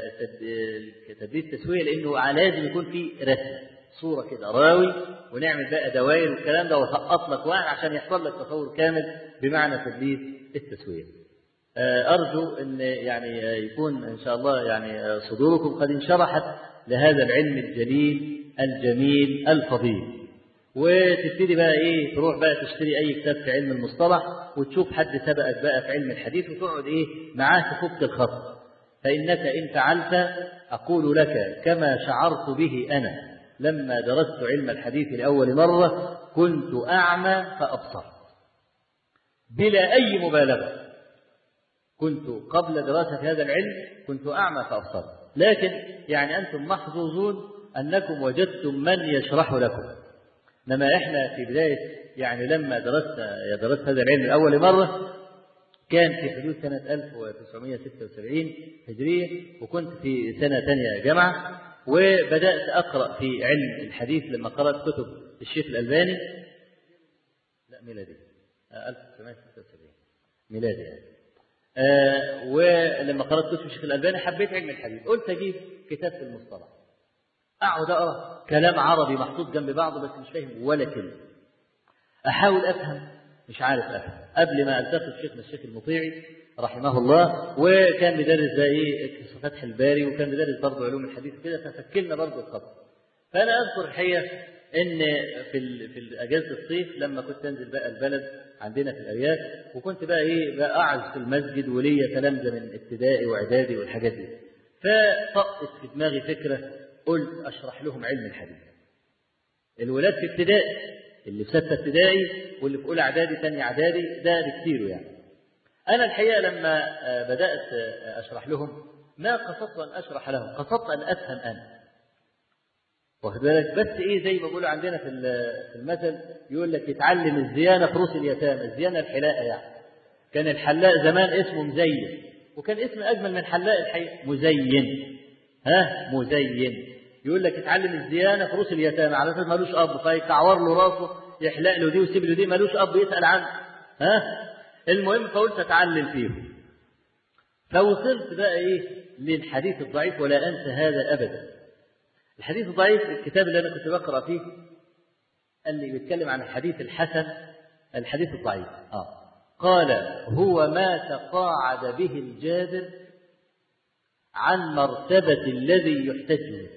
تدليس التسويه لانه لازم يكون في رسم صوره كده راوي ونعمل بقى دوائر والكلام ده وسقط لك واحد عشان يحصل لك تصور كامل بمعنى تدليس التسويه. ارجو ان يعني يكون ان شاء الله يعني صدوركم قد انشرحت لهذا العلم الجليل الجميل الفضيل. وتبتدي بقى ايه تروح بقى تشتري اي كتاب في علم المصطلح وتشوف حد سبقك بقى في علم الحديث وتقعد ايه معاه تفك الخط فانك ان فعلت اقول لك كما شعرت به انا لما درست علم الحديث لاول مره كنت اعمى فابصرت بلا اي مبالغه كنت قبل دراسه هذا العلم كنت اعمى فابصرت لكن يعني انتم محظوظون انكم وجدتم من يشرح لكم انما احنا في بدايه يعني لما درست درست هذا العلم لاول مره كان في حدود سنه 1976 هجريه وكنت في سنه ثانيه جامعه وبدات اقرا في علم الحديث لما قرات كتب الشيخ الالباني لا ميلادي 1976 ميلادي يعني آه ولما قرات كتب الشيخ الالباني حبيت علم الحديث قلت اجيب كتاب في المصطلح اقعد اقرا كلام عربي محطوط جنب بعضه بس مش فاهم ولا كلمه احاول افهم مش عارف افهم قبل ما التقي بشيخنا الشيخ المطيعي رحمه الله وكان بيدرس زي ايه فتح الباري وكان بيدرس برضه علوم الحديث كده ففكلنا برضه الخط فانا اذكر الحقيقه ان في في اجازه الصيف لما كنت انزل بقى البلد عندنا في الارياف وكنت بقى ايه بقى اعز في المسجد وليا تلامذه من ابتدائي واعدادي والحاجات دي فطقت في دماغي فكره قلت اشرح لهم علم الحديث الولاد في ابتدائي اللي في سته ابتدائي واللي في اولى اعدادي ثانيه اعدادي ده بكثير يعني انا الحقيقه لما بدات اشرح لهم ما قصدت أن أشرح لهم قصدت أن أفهم أنا واخد بالك بس إيه زي ما بيقولوا عندنا في في المثل يقول لك يتعلم الزيانة في رؤوس اليتامى الزيانة الحلاقة يعني كان الحلاق زمان اسمه مزين وكان اسم أجمل من حلاق الحقيقة مزين ها مزين يقول لك اتعلم الزيانة في رؤوس اليتامى على أساس ملوش أب فيتعور له راسه يحلق له دي ويسيب له دي ملوش أب يسأل عنه ها المهم فقلت أتعلم فيهم فوصلت بقى إيه للحديث الضعيف ولا أنسى هذا أبدا الحديث الضعيف الكتاب اللي أنا كنت بقرأ فيه قال لي بيتكلم عن الحديث الحسن الحديث الضعيف آه قال هو ما تقاعد به الجابر عن مرتبة الذي يحتج به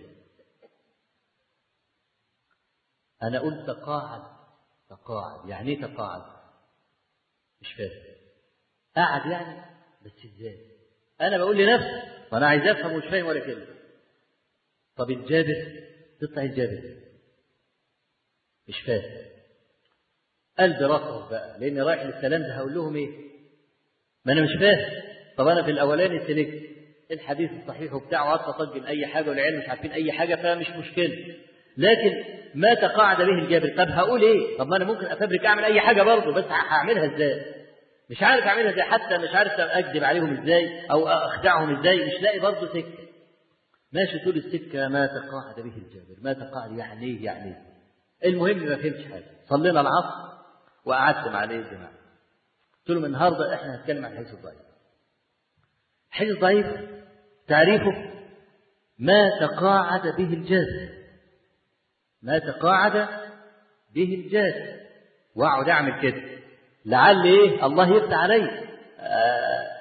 أنا قلت تقاعد تقاعد يعني إيه تقاعد؟ مش فاهم قعد يعني بس إزاي؟ أنا بقول لنفسي وأنا عايز أفهم ومش فاهم ولا كلمة طب الجابر تطلع الجابر مش فاهم قلبي رقص بقى لاني رايح للكلام ده هقول لهم ايه ما انا مش فاهم طب انا في الاولاني سلكت الحديث الصحيح وبتاع وقعدت اطجن اي حاجه والعيال مش عارفين اي حاجه فمش مشكله لكن ما تقاعد به الجابر طب هقول ايه طب ما انا ممكن افبرك اعمل اي حاجه برضه بس هعملها ازاي مش عارف اعملها ازاي حتى مش عارف اكذب عليهم ازاي او اخدعهم ازاي مش لاقي برضه سكه ماشي طول السكه ما تقاعد به الجابر ما تقاعد يعني ايه يعني ايه المهم ما فهمتش حاجه صلينا العصر وقعدت مع عليه الجماعة قلت لهم النهاردة احنا هنتكلم عن الحديث الضعيف الحديث الضعيف تعريفه ما تقاعد به الجاز ما تقاعد به الجاز واقعد اعمل كده لعل ايه الله يفتح علي آه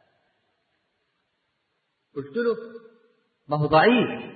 قلت له ما هو ضعيف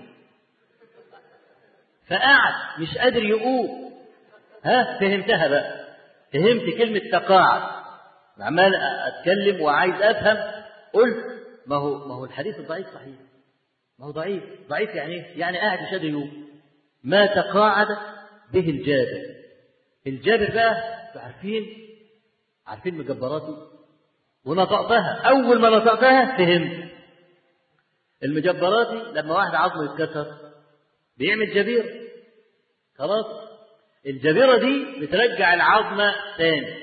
فقعد مش قادر يقوم ها فهمتها بقى فهمت كلمة تقاعد عمال أتكلم وعايز أفهم قلت ما هو ما هو الحديث الضعيف صحيح ما هو ضعيف ضعيف يعني إيه؟ يعني قاعد مش قادر يقوم ما تقاعد به الجابر الجابر بقى عارفين عارفين مجبراتي ونطقتها أول ما نطقتها فهمت المجبراتي لما واحد عظمه يتكسر بيعمل جبير خلاص الجبيرة دي بترجع العظمة تاني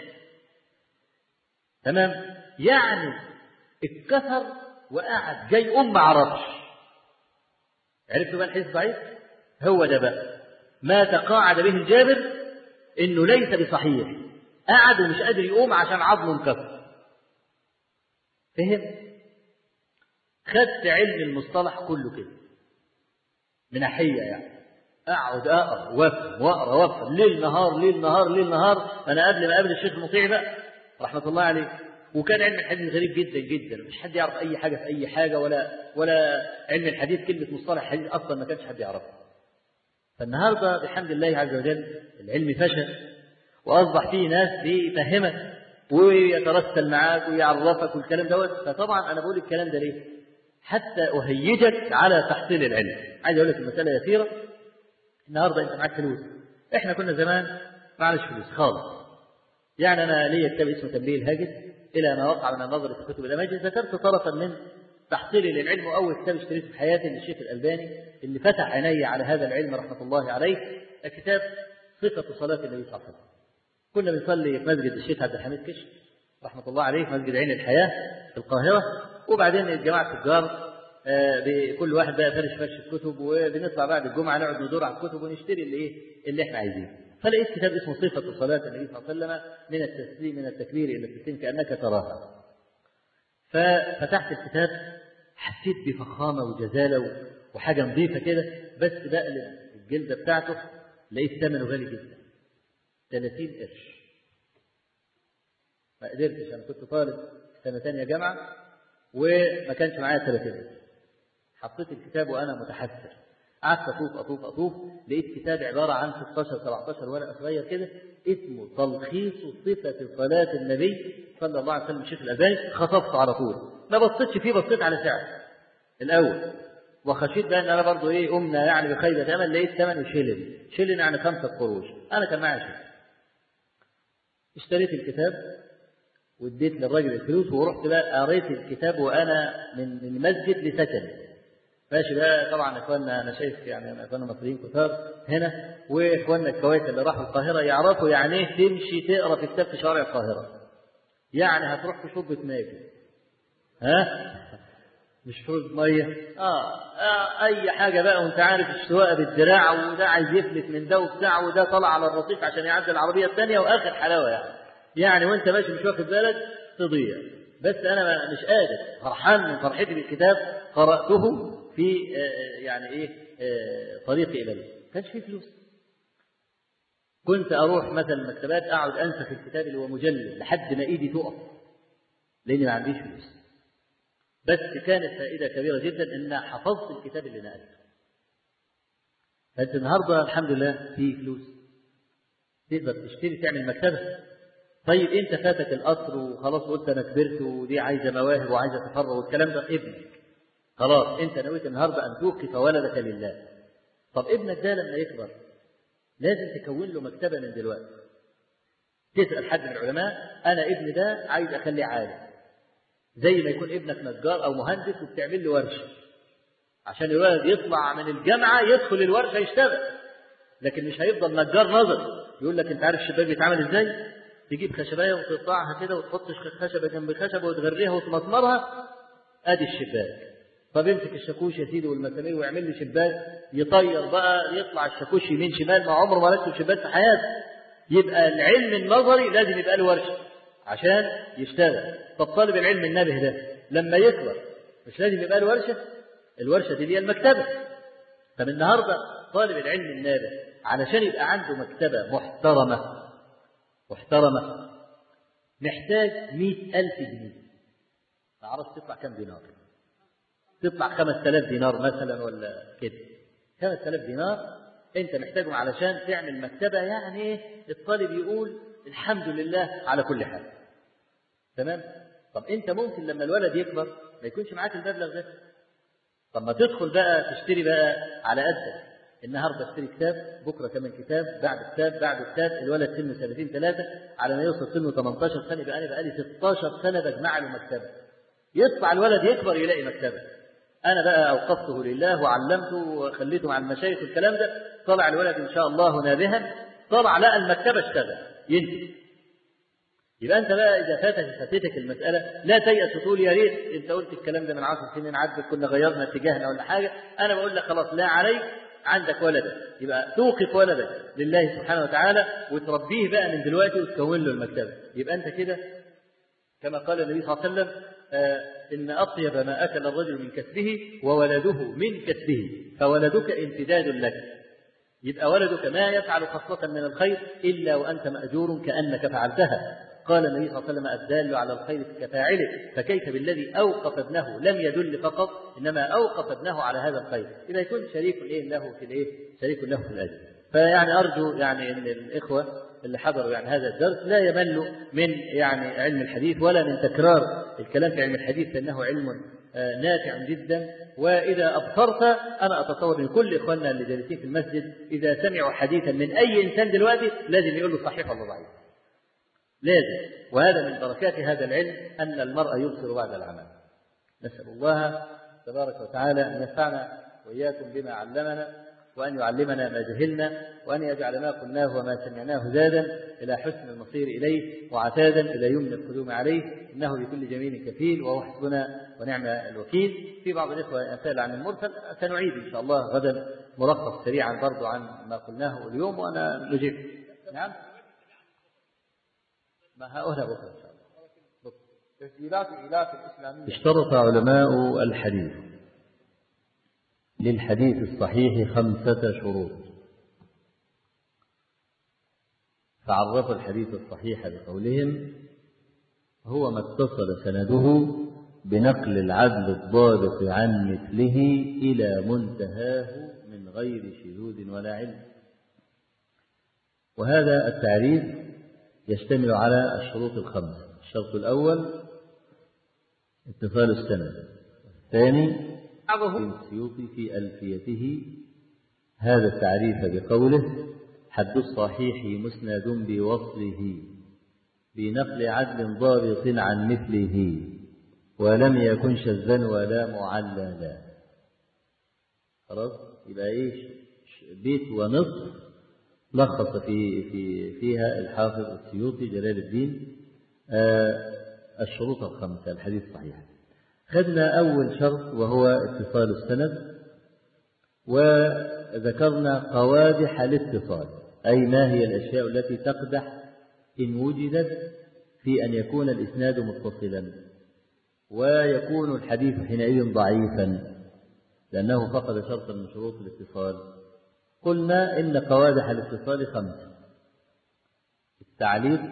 تمام يعني اتكسر وقعد جاي أم ما عرفش عرفتوا بقى الحديث ضعيف هو ده بقى ما تقاعد به الجابر انه ليس بصحيح قعد ومش قادر يقوم عشان عظمه انكسر فهم خدت علم المصطلح كله كده من ناحيه يعني اقعد اقرا وافهم واقرا وافهم ليل نهار ليل نهار ليل نهار انا قبل ما اقابل الشيخ المطيع بقى رحمه الله عليه وكان علم الحديث غريب جدا جدا مش حد يعرف اي حاجه في اي حاجه ولا ولا علم الحديث كلمه مصطلح حديث اصلا ما كانش حد يعرفها فالنهارده بحمد الله عز وجل العلم فشل واصبح فيه ناس بيفهمك ويترسل معاك ويعرفك والكلام دوت فطبعا انا بقول الكلام ده ليه؟ حتى اهيجك على تحصيل العلم عايز اقول لك المساله يسيره النهارده انت معاك فلوس احنا كنا زمان معناش فلوس خالص يعني انا ليا كتاب اسمه تنبيه الهاجس الى ما وقع من النظر في كتب الاماجد ذكرت طرفا من تحصيلي للعلم واول كتاب اشتريته في حياتي للشيخ الالباني اللي فتح عيني على هذا العلم رحمه الله عليه كتاب صفه صلاه النبي صلى الله عليه وسلم كنا بنصلي في مسجد الشيخ عبد الحميد كشك رحمه الله عليه مسجد عين الحياه في القاهره وبعدين الجماعه التجار كل واحد بقى فرش فرش الكتب وبنطلع بعد الجمعه نقعد ندور على الكتب ونشتري اللي ايه اللي احنا عايزينه فلقيت كتاب اسمه صفه صلاه النبي صلى الله عليه وسلم من التسليم من التكبير الى التسليم كانك تراها ففتحت الكتاب حسيت بفخامه وجزاله وحاجه نظيفه كده بس بقلب الجلده بتاعته لقيت ثمنه غالي جدا 30 قرش ما قدرتش انا كنت طالب سنه ثانيه جامعه وما كانش معايا 30 قرش حطيت الكتاب وانا متحسر قعدت اطوف اطوف اطوف لقيت كتاب عباره عن 16 17 ورقه صغير كده اسمه تلخيص صفه صلاه النبي صلى الله عليه وسلم الشيخ الالباني خطفته على طول ما بصيتش فيه بصيت على سعر الاول وخشيت بقى ان انا برضه ايه امنا يعني بخيبه امل لقيت ثمنه شيلن شيلن يعني خمسه قروش انا كان معايا شيلن اشتريت الكتاب واديت للراجل الفلوس ورحت بقى قريت الكتاب وانا من من المسجد لسكني ماشي بقى طبعا اخواننا انا شايف يعني اخواننا المصريين كثار هنا واخواننا الكويت اللي راحوا القاهره يعرفوا يعني ايه تمشي تقرا في كتاب في شوارع القاهره يعني هتروح في شربة مية كده ها مش شربة مية آه. آه أي حاجة بقى وأنت عارف السواقة بالدراع وده عايز يفلت من ده وبتاع وده طلع على الرصيف عشان يعدي العربية الثانية وآخر حلاوة يعني يعني وأنت ماشي مش واخد بالك تضيع بس أنا مش قادر فرحان من فرحتي بالكتاب قرأته في آه يعني إيه آه طريقي إليه كانش فيه فلوس كنت أروح مثلا المكتبات أقعد أنسخ الكتاب اللي هو مجلد لحد ما إيدي تقف لأني ما عنديش فلوس بس كانت فائدة كبيرة جدا إن حفظت الكتاب اللي نقلته فأنت النهاردة الحمد لله في فلوس تقدر تشتري تعمل مكتبة طيب أنت فاتك القطر وخلاص قلت أنا كبرت ودي عايزة مواهب وعايزة تفرغ والكلام ده ابنك خلاص أنت نويت النهاردة أن توقف ولدك لله طب ابنك ده لما يكبر لازم تكون له مكتبة من دلوقتي تسأل حد من العلماء أنا ابني ده عايز أخليه عالم زي ما يكون ابنك نجار أو مهندس وبتعمل له ورشة عشان الولد يطلع من الجامعة يدخل الورشة يشتغل لكن مش هيفضل نجار نظر يقول لك أنت عارف الشباك بيتعمل إزاي؟ تجيب خشباية وتقطعها كده وتحط خشبة جنب خشبة وتغريها وتمسمرها أدي الشباك طب امسك الشاكوش يا سيدي والمسامير ويعمل لي شباك يطير بقى يطلع الشاكوش يمين شمال ما عمره ما ركب شباك في حياته يبقى العلم النظري لازم يبقى له ورشه عشان يشتغل طب طالب العلم النابه ده لما يكبر مش لازم يبقى له ورشه الورشه دي هي المكتبه طب النهارده طالب العلم النابه علشان يبقى عنده مكتبه محترمه محترمه محتاج مئة ألف جنيه تعرف تطلع كم دينار تطلع 5000 دينار مثلا ولا كده 5000 دينار انت محتاجهم علشان تعمل مكتبه يعني الطالب يقول الحمد لله على كل حال تمام طب انت ممكن لما الولد يكبر ما يكونش معاك المبلغ ده طب ما تدخل بقى تشتري بقى على قدك النهارده اشتري كتاب بكره كمان كتاب بعد كتاب بعد كتاب الولد سنه سنتين ثلاثه على ما يوصل سنه 18 سنه يبقى انا بقى لي 16 سنه بجمع له مكتبه يطلع الولد يكبر يلاقي مكتبه أنا بقى أوقفته لله وعلمته وخليته مع المشايخ والكلام ده طلع الولد إن شاء الله نابها طلع لقى المكتبة اشتغل ينتج يبقى أنت بقى إذا فاتك فاتتك المسألة لا تيأس وتقول يا ريت أنت قلت الكلام ده من عشر سنين عدت كنا غيرنا اتجاهنا ولا حاجة أنا بقول لك خلاص لا عليك عندك ولد يبقى توقف ولدك لله سبحانه وتعالى وتربيه بقى من دلوقتي وتكون له المكتبة يبقى أنت كده كما قال النبي صلى الله عليه وسلم آه إن أطيب ما أكل الرجل من كسبه وولده من كسبه فولدك امتداد لك يبقى ولدك ما يفعل خصلة من الخير إلا وأنت مأجور كأنك فعلتها قال النبي صلى الله عليه وسلم الدال على الخير كفاعله فكيف بالذي أوقف ابنه لم يدل فقط إنما أوقف ابنه على هذا الخير إذا يكون شريك إيه له في الإيه شريك له في الأجر فيعني أرجو يعني أن الإخوة اللي حضروا يعني هذا الدرس لا يملوا من يعني علم الحديث ولا من تكرار الكلام في علم الحديث لأنه علم نافع جدا وإذا أبصرت أنا أتصور أن كل إخواننا اللي جالسين في المسجد إذا سمعوا حديثا من أي إنسان دلوقتي لازم يقول له صحيح ولا ضعيف لازم وهذا من بركات هذا العلم أن المرء يبصر بعد العمل نسأل الله تبارك وتعالى أن ينفعنا وإياكم بما علمنا وأن يعلمنا ما جهلنا وأن يجعل ما قلناه وما سمعناه زادا إلى حسن المصير إليه وعتادا إلى يمن القدوم عليه إنه بكل جميل كفيل وهو حسبنا ونعم الوكيل في بعض الإخوة يسأل عن المرسل سنعيد إن شاء الله غدا ملخص سريعا برضو عن ما قلناه اليوم وأنا نجيب نعم ما هقولها بكرة إن شاء الله تسجيلات الإلاف الإسلامية اشترط علماء الحديث للحديث الصحيح خمسة شروط فعرفوا الحديث الصحيح بقولهم هو ما اتصل سنده بنقل العدل الضابط عن مثله إلى منتهاه من غير شذوذ ولا علم وهذا التعريف يشتمل على الشروط الخمسة الشرط الأول اتصال السند الثاني السيوطي في ألفيته هذا التعريف بقوله حد الصحيح مسند بوصله بنقل عدل ضابط عن مثله ولم يكن شذا ولا معللا خلاص يبقى ايه بيت ونصف لخص في في فيها الحافظ السيوطي جلال الدين آه الشروط الخمسة الحديث صحيح خدنا أول شرط وهو اتصال السند وذكرنا قوادح الاتصال أي ما هي الأشياء التي تقدح إن وجدت في أن يكون الإسناد متصلا ويكون الحديث حينئذ ضعيفا لأنه فقد شرطا من شروط الاتصال قلنا إن قوادح الاتصال خمسة التعليق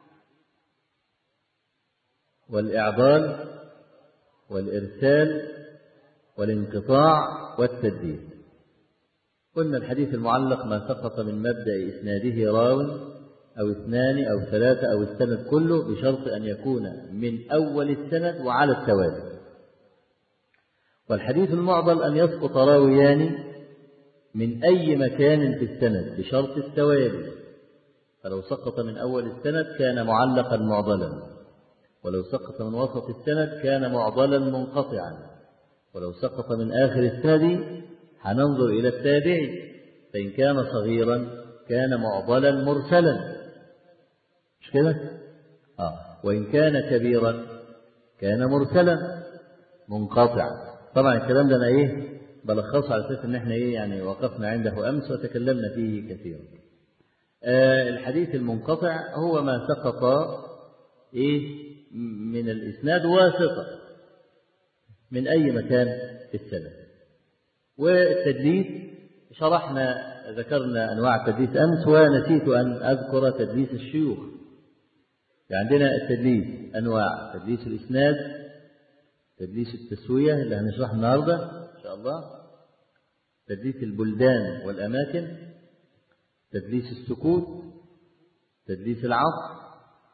والإعضال والإرسال والانقطاع والتدليس قلنا الحديث المعلق ما سقط من مبدأ إسناده راو أو اثنان أو ثلاثة أو السند كله بشرط أن يكون من أول السند وعلى التوالي والحديث المعضل أن يسقط راويان من أي مكان في السند بشرط التوالي فلو سقط من أول السند كان معلقا معضلا ولو سقط من وسط السند كان معضلا منقطعا ولو سقط من آخر السند هننظر إلى التابعي فإن كان صغيرا كان معضلا مرسلا مش كده؟ آه. وإن كان كبيرا كان مرسلا منقطعا طبعا الكلام ده أنا إيه بلخصه على أساس إن إحنا إيه يعني وقفنا عنده أمس وتكلمنا فيه كثيرا آه الحديث المنقطع هو ما سقط إيه من الإسناد واسطة من أي مكان في السند والتدليس شرحنا ذكرنا أنواع التدليس أمس ونسيت أن أذكر تدليس الشيوخ عندنا التدليس أنواع تدليس الإسناد تدليس التسوية اللي هنشرحه النهاردة إن شاء الله تدليس البلدان والأماكن تدليس السكوت تدليس العصر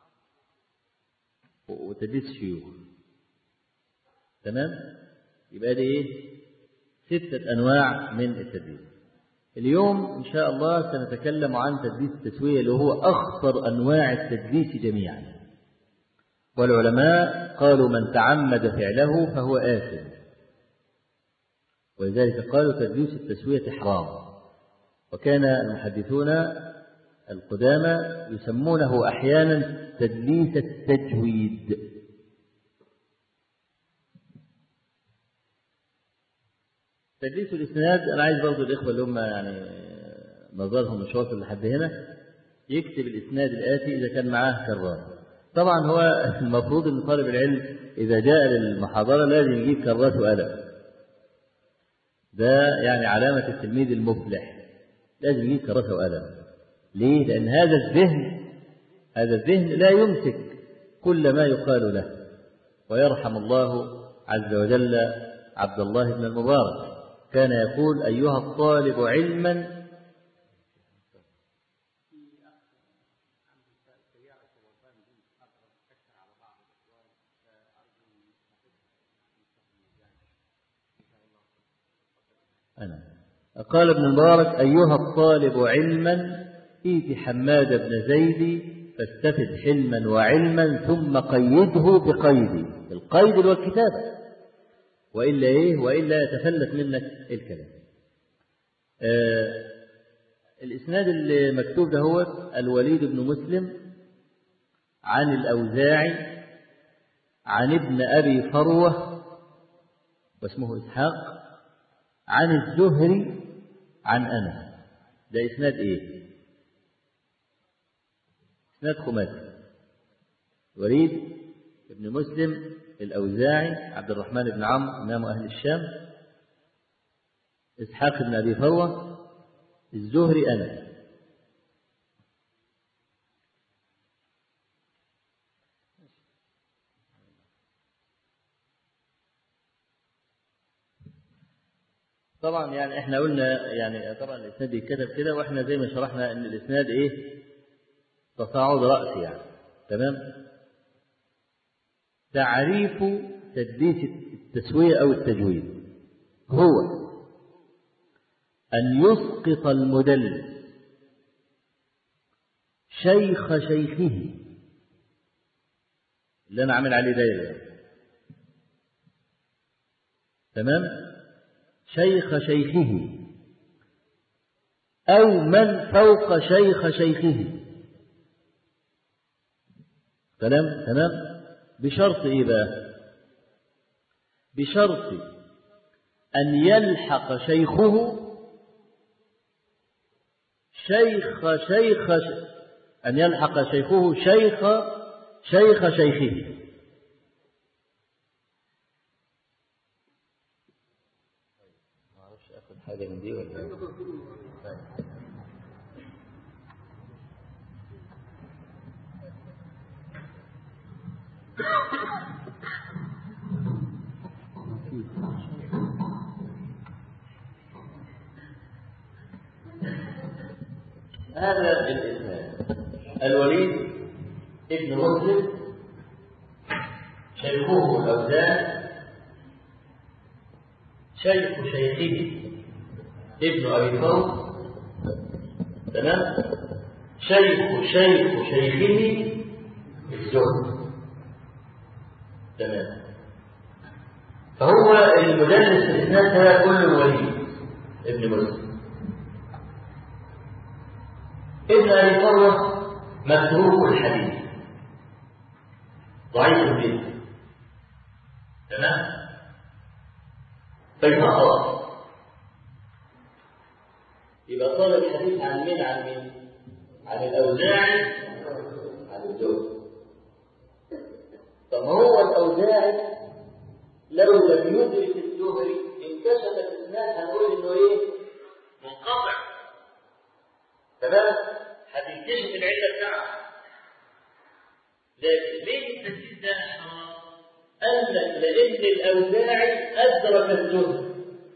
وتدليس الشيوخ تمام يبقى دي ايه ستة أنواع من التدليس اليوم إن شاء الله سنتكلم عن تدليس التسوية اللي هو أخطر أنواع التدليس جميعا والعلماء قالوا من تعمد فعله فهو آثم ولذلك قالوا تدليس التسوية حرام وكان المحدثون القدامى يسمونه أحيانا تدليس التجويد تدليس الإسناد أنا عايز برضو الإخوة اللي هم يعني نظرهم مش واصل لحد هنا يكتب الإسناد الآتي إذا كان معاه كرار طبعا هو المفروض أن طالب العلم إذا جاء للمحاضرة لازم يجيب كرات وقلم ده يعني علامة التلميذ المفلح لازم يجيب كراسة وقلم ليه؟ لأن هذا الذهن هذا الذهن لا يمسك كل ما يقال له ويرحم الله عز وجل عبد الله بن المبارك كان يقول أيها الطالب علما أنا قال ابن المبارك أيها الطالب علما إيت حماد بن زيد فاستفد حلما وعلما ثم قيده بقيدي القيد اللي هو الكتابة وإلا إيه وإلا يتفلت منك الكلام آه الإسناد اللي مكتوب ده هو الوليد بن مسلم عن الأوزاعي عن ابن أبي فروة واسمه إسحاق عن الزهري عن أنس ده إسناد إيه إسناد خماسي وليد بن مسلم الأوزاعي عبد الرحمن بن عمرو إمام أهل الشام إسحاق بن أبي فروة الزهري أنس طبعا يعني احنا قلنا يعني طبعا الاسناد بيتكتب كده واحنا زي ما شرحنا ان الاسناد ايه تصاعد راسي يعني تمام تعريف تدليس التسويه او التجويد هو ان يسقط المدلس شيخ شيخه اللي أنا عامل عليه دايرة تمام شيخ شيخه أو من فوق شيخ شيخه كلام تمام بشرط إيه بقى بشرط أن يلحق شيخه شيخ شيخ أن يلحق شيخه شيخ شيخ شيخه ما اعرفش اخد حاجه من دي ولا إيه؟ هذا الإسناد الوليد ابن مسلم شيخه الأوزان شيخ شيخه ابن أبي فوز تمام شيخ شيخ شيخه الزهد تمام فهو المدرس في الإسناد هذا كل الوليد ابن مسلم ابن أبي فروة متروك الحديث ضعيف جدا تمام فإذا خلاص يبقى طالب الحديث عن مين عن مين عن الأوزاعي عن الزهد طب هو الأوزاعي لو لم يدرك الزهري انكشف الإسناد هنقول إنه إيه منقطع تمام هتنكشف العله بتاعها لكن ليه التسجيل ده حرام؟ قال لك لان الاوزاعي ادرك الزهد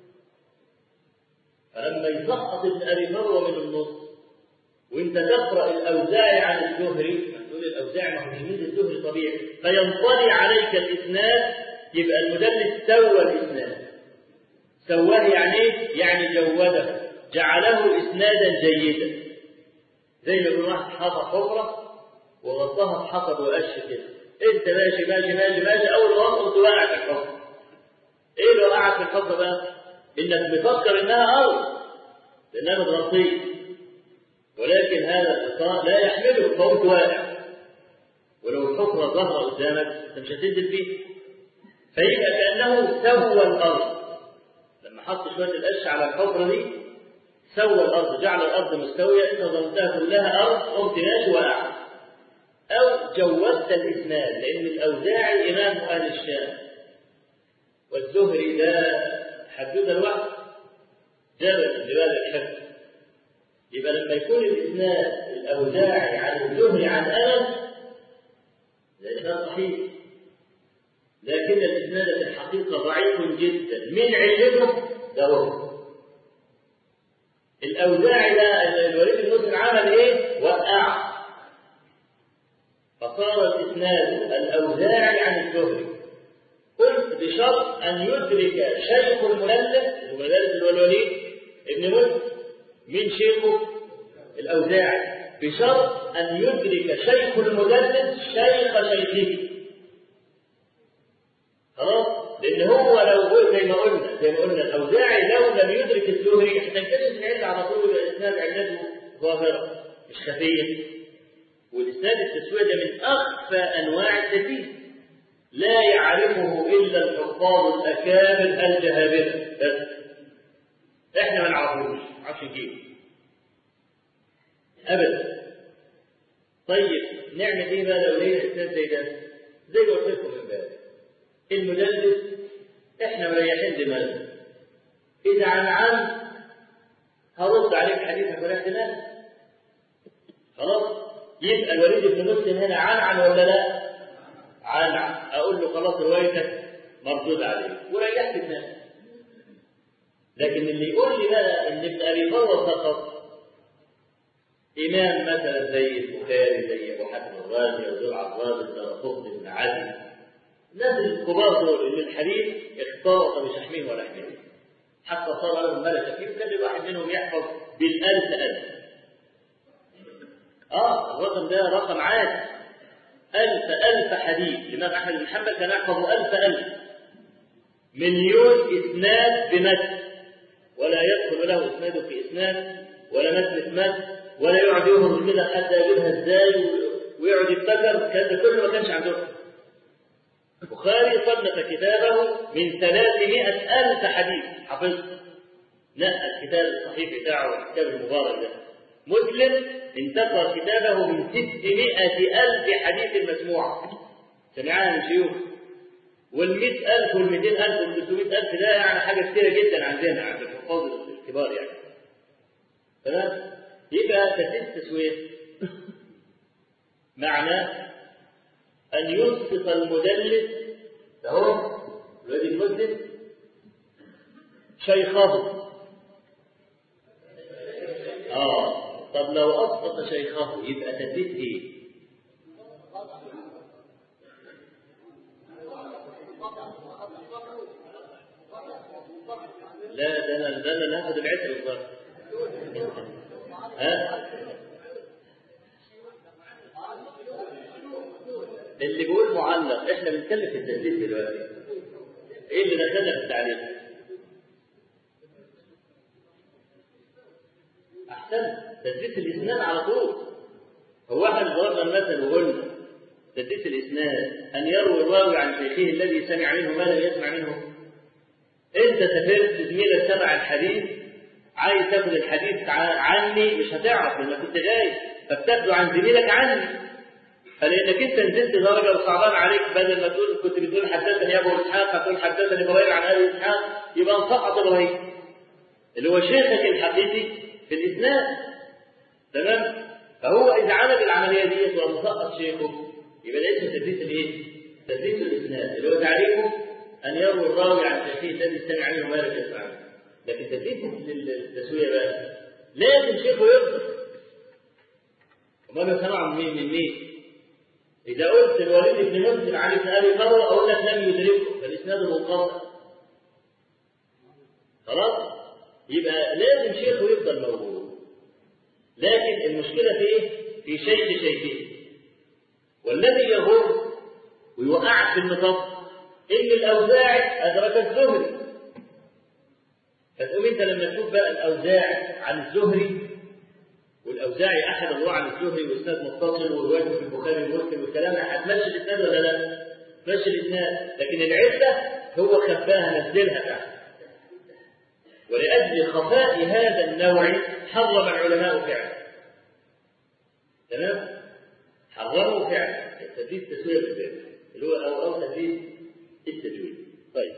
فلما يسقط ابن ابي مروه من النص وانت تقرا الاوزاعي عن الزهري تقول الاوزاعي ما هو تلميذ الزهري طبيعي فينطلي عليك الاسناد يبقى المدرس سوى الاسناد سواه يعني ايه؟ يعني جوده جعله اسنادا جيدا زي ما يكون واحد حفر حفرة وغطاها بحطب وقش كده انت ماشي ماشي ماشي ماشي اول ما وصلت واقع في الحفرة ايه اللي وقعك في الحفرة بقى؟ انك مفكر انها ارض لانها متغطية ولكن هذا الغطاء لا يحمله فوت واقع ولو الحفرة ظهر قدامك انت مش هتنزل فيه فيبقى كانه سوى الارض لما حط شوية القش على الحفرة دي سوى الأرض جعل الأرض مستوية أنت ظننتها كلها أرض قمت ماشي وقع أو جوزت الإسناد لأن الأوزاعي إمام أهل الشام والزهري ده حدود الوقت جبل جبال الحفظ يبقى لما يكون الإسناد الأوزاعي عن الزهري عن أنس ده إسناد صحيح لكن الإسناد في الحقيقة ضعيف جدا من علته ده هو الأوزاعي ده الوليد بن مسلم عمل إيه؟ وقع فصار الإسناد الأوزاعي عن الزهري قلت بشرط أن يدرك شيخ المدلس المدلس الوليد ابن مسلم من شيخه الأوزاعي بشرط أن يدرك شيخ المدلس شيخ شيخه خلاص لان هو لو قلت زي ما قلنا زي ما قلنا الاوزاعي لو لم يدرك الزهري هتنكشف العله على طول يبقى الاسناد علته ظاهره مش خفيه والاسناد التسويه ده من اخفى انواع التدليس لا يعرفه الا الحفاظ الاكابر الجهابره بس احنا ما نعرفوش ما نعرفش نجيبه ابدا طيب نعمل ايه بقى لو لقينا اسناد زي ده زي ما قلت لكم امبارح المدلس احنا مريحين دماغنا اذا عن عن هرد عليك حديثك ولا احتمال خلاص يبقى الوليد بن مسلم هنا عن عن ولا لا عن عن اقول له خلاص روايتك مردود عليك وريحت الناس لكن اللي يقول لي بقى ان ابن ابي فروه فقط امام مثلا زي البخاري زي ابو حاتم الرازي او زرع الرازي الدرقطني بن عدي الناس الكبار دول اللي الحديث اختلط بشحمهم ولحمهم حتى صار لهم ملكه كيف كان واحد منهم يحفظ بالالف الف اه الرقم ده رقم عادي ألف ألف حديث الإمام أحمد بن حنبل كان يحفظ ألف ألف مليون إسناد بمتن ولا يدخل له إسناد في إسناد ولا متن في متن ولا يقعد يهرب كده حتى يجيبها إزاي ويقعد يفتكر كان كله ما كانش عندهم البخاري صنف كتابه من 300 ألف حديث حفظ نقى الكتاب الصحيح بتاعه الكتاب المبارك ده مسلم انتقى كتابه من 600 ألف حديث مسموع سمعها من شيوخ والمئة ألف والمئتين ألف والثلاثمائة ألف ده يعني حاجة كتيرة جدا عندنا عند الحفاظ الكبار يعني تمام يبقى تسيس تسوية معنى أن يسقط المدلس أهو الذي المسلم شيخه آه طب لو أسقط شيخه يبقى تدليس إيه؟ لا ده انا ده انا ناخد العتر الظاهر ها اللي بيقول معلق احنا بنتكلم في التدليس دلوقتي ايه اللي دخلنا في التعليق احسن تدليس الاسناد على طول هو احنا ضربنا المثل وقلنا تدليس الاسناد ان يروي الراوي عن شيخه الذي سمع منه ما لم يسمع منه انت سافرت زميلك سمع الحديث عايز تاخد الحديث عني مش هتعرف لما كنت غايب فبتاخده عن زميلك عني فلانك انت نزلت درجه وصعبان عليك بدل ما تقول كنت بتقول حدثني ابو اسحاق هتقول حدثني ابراهيم عن ابي اسحاق يبقى انسقط ابراهيم اللي هو شيخك الحقيقي في الاسناد تمام فهو اذا عمل العمليه ديت وانسقط شيخه يبقى ده اسمه تدليس الايه؟ تدليس الاسناد اللي هو تعريفه ان يروي الراوي عن شيخه الذي استمع منه ما لم يسمع منه لكن تدليس التسويه بقى لازم شيخه يقدر امال سمع من مين من مين؟ إذا قلت الوليد بن مسلم عن ابن أبي مرة أقول لك لم يدركه فالإسناد منقطع. خلاص؟ يبقى لازم شيخه يفضل موجود. لكن المشكلة في إيه؟ في شيخ شيخه. والذي يغر ويوقعك في النطاق إن الأوزاعي أدرك الزهري. فتقوم أنت لما تشوف بقى الأوزاعي عن الزهري والاوزاعي احد الرواه عن الزهري واسناد متصل وروايته في البخاري ومسلم والكلام ده هتمشي الاسناد ولا لا؟ تمشي الاسناد لكن العله هو خفاها نزلها تحت ولاجل خفاء هذا النوع حرم العلماء فعله تمام؟ حرموا فعلا تدريس تسويه بالفعل اللي هو او او تدريس التجويد طيب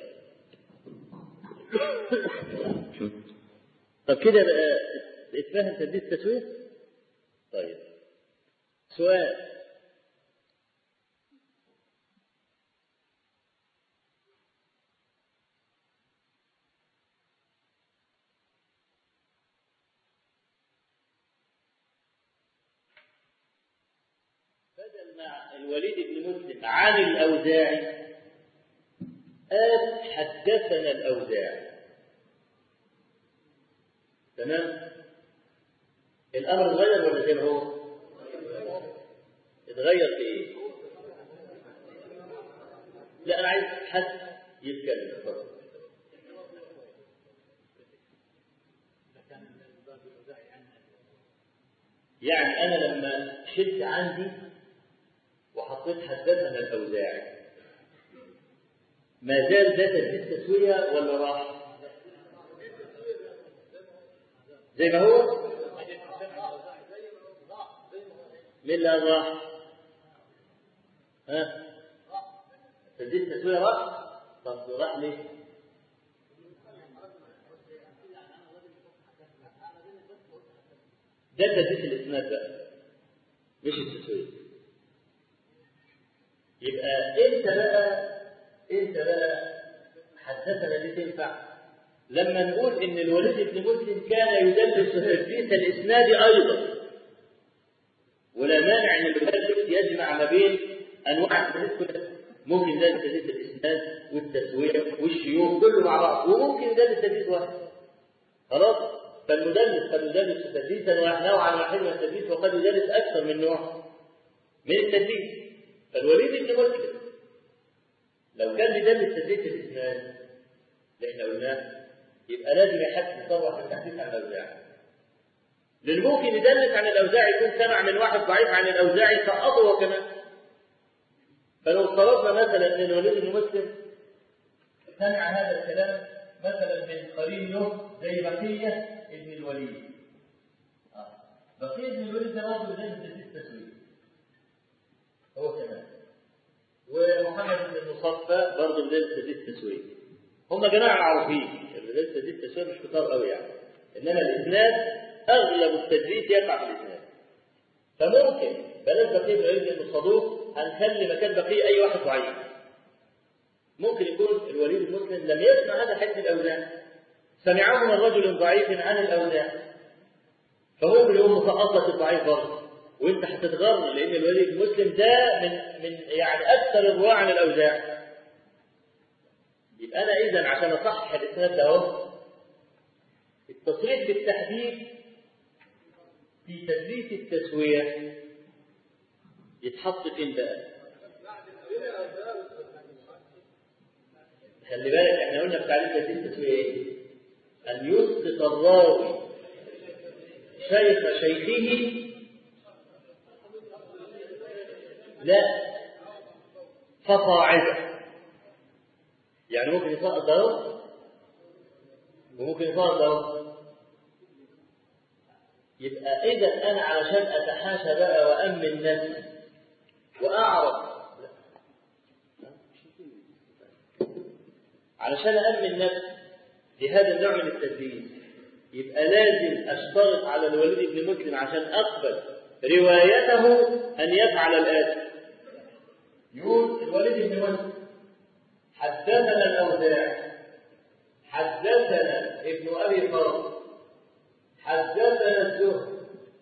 طب كده بقى اتفهم تدريس التسويه؟ طيب سؤال بدل ما الوليد بن مسلم عن الأوزاعي قال حدثنا الأوزاعي تمام الامر اتغير ولا زي ما هو؟ اتغير في ايه؟ لا انا عايز حد يتكلم اتفضل يعني انا لما شلت عندي وحطيت حدثنا الاوزاعي ما زال ده تدريس تسويه ولا راح؟ زي ما هو؟ مين اللي راح؟ ها؟ تدريس تسويه راح؟ طب راح ليه؟ ده تدريس الاسناد بقى مش التسويه يبقى انت بقى انت بقى حدثنا دي تنفع لما نقول ان الوليد بن مسلم كان يدلس تدريس الاسناد ايضا ولا مانع ان المدرس يجمع ما بين انواع التدريس كلها ممكن يدرس تدريس الاسناد والتسويه والشيوخ كله مع بعض وممكن يدرس تدريس واحد خلاص فالمدرس قد يدرس تدريسا نوعا واحدا من التدريس وقد يدرس اكثر من نوع من التدريس فالوليد بن مسلم لو كان بيدلس تدليس الاسناد اللي احنا قلناه يبقى لازم يحدث يصرح بالتحديث عن الاوزاعي لان ممكن يدلس عن الاوزاعي يكون سمع من واحد ضعيف عن الاوزاعي سقطه هو كمان فلو افترضنا مثلا ان الوليد بن مسلم سمع هذا الكلام مثلا من قرين له زي بقيه ابن الوليد آه. بقيه ابن الوليد ده برضه بيدلس تدليس تسويق هو كمان ومحمد بن المصفى برضه بدل تدريس تسويق هم جماعه معروفين بدل تدريس تسويق مش كتار قوي يعني انما الاسناد اغلب التدريس يقع في الاسناد فممكن بلاش بقيه من الوليد بن صدوق هنخلي مكان بقيه اي واحد ضعيف ممكن يكون الوليد المسلم لم يسمع هذا حد الاوزاع سمعه من رجل ضعيف عن الاوزاع فممكن يقوم مسقط لك الضعيف برضه وانت هتتغر لان الوليد المسلم ده من من يعني اكثر الرواه عن الاوزاع يبقى انا اذا عشان اصحح الاسناد ده اهو التصريح بالتحديد في تدليس التسويه يتحط فين بقى؟ خلي بالك احنا قلنا في تعريف تدليس التسويه ايه؟ ان يسقط الراوي شيخ شيخه لا فصاعدا يعني ممكن يسقط ده وممكن يسقط ده يبقى اذا انا علشان اتحاشى بقى وامن نفسي واعرف علشان امن نفسي لهذا النوع من التدليس يبقى لازم اشترط على الوليد بن مسلم عشان اقبل روايته ان يفعل الاتي يقول الوليد بن مسلم حدثنا الاوزاعي حدثنا ابن ابي فرج حدثنا الزهري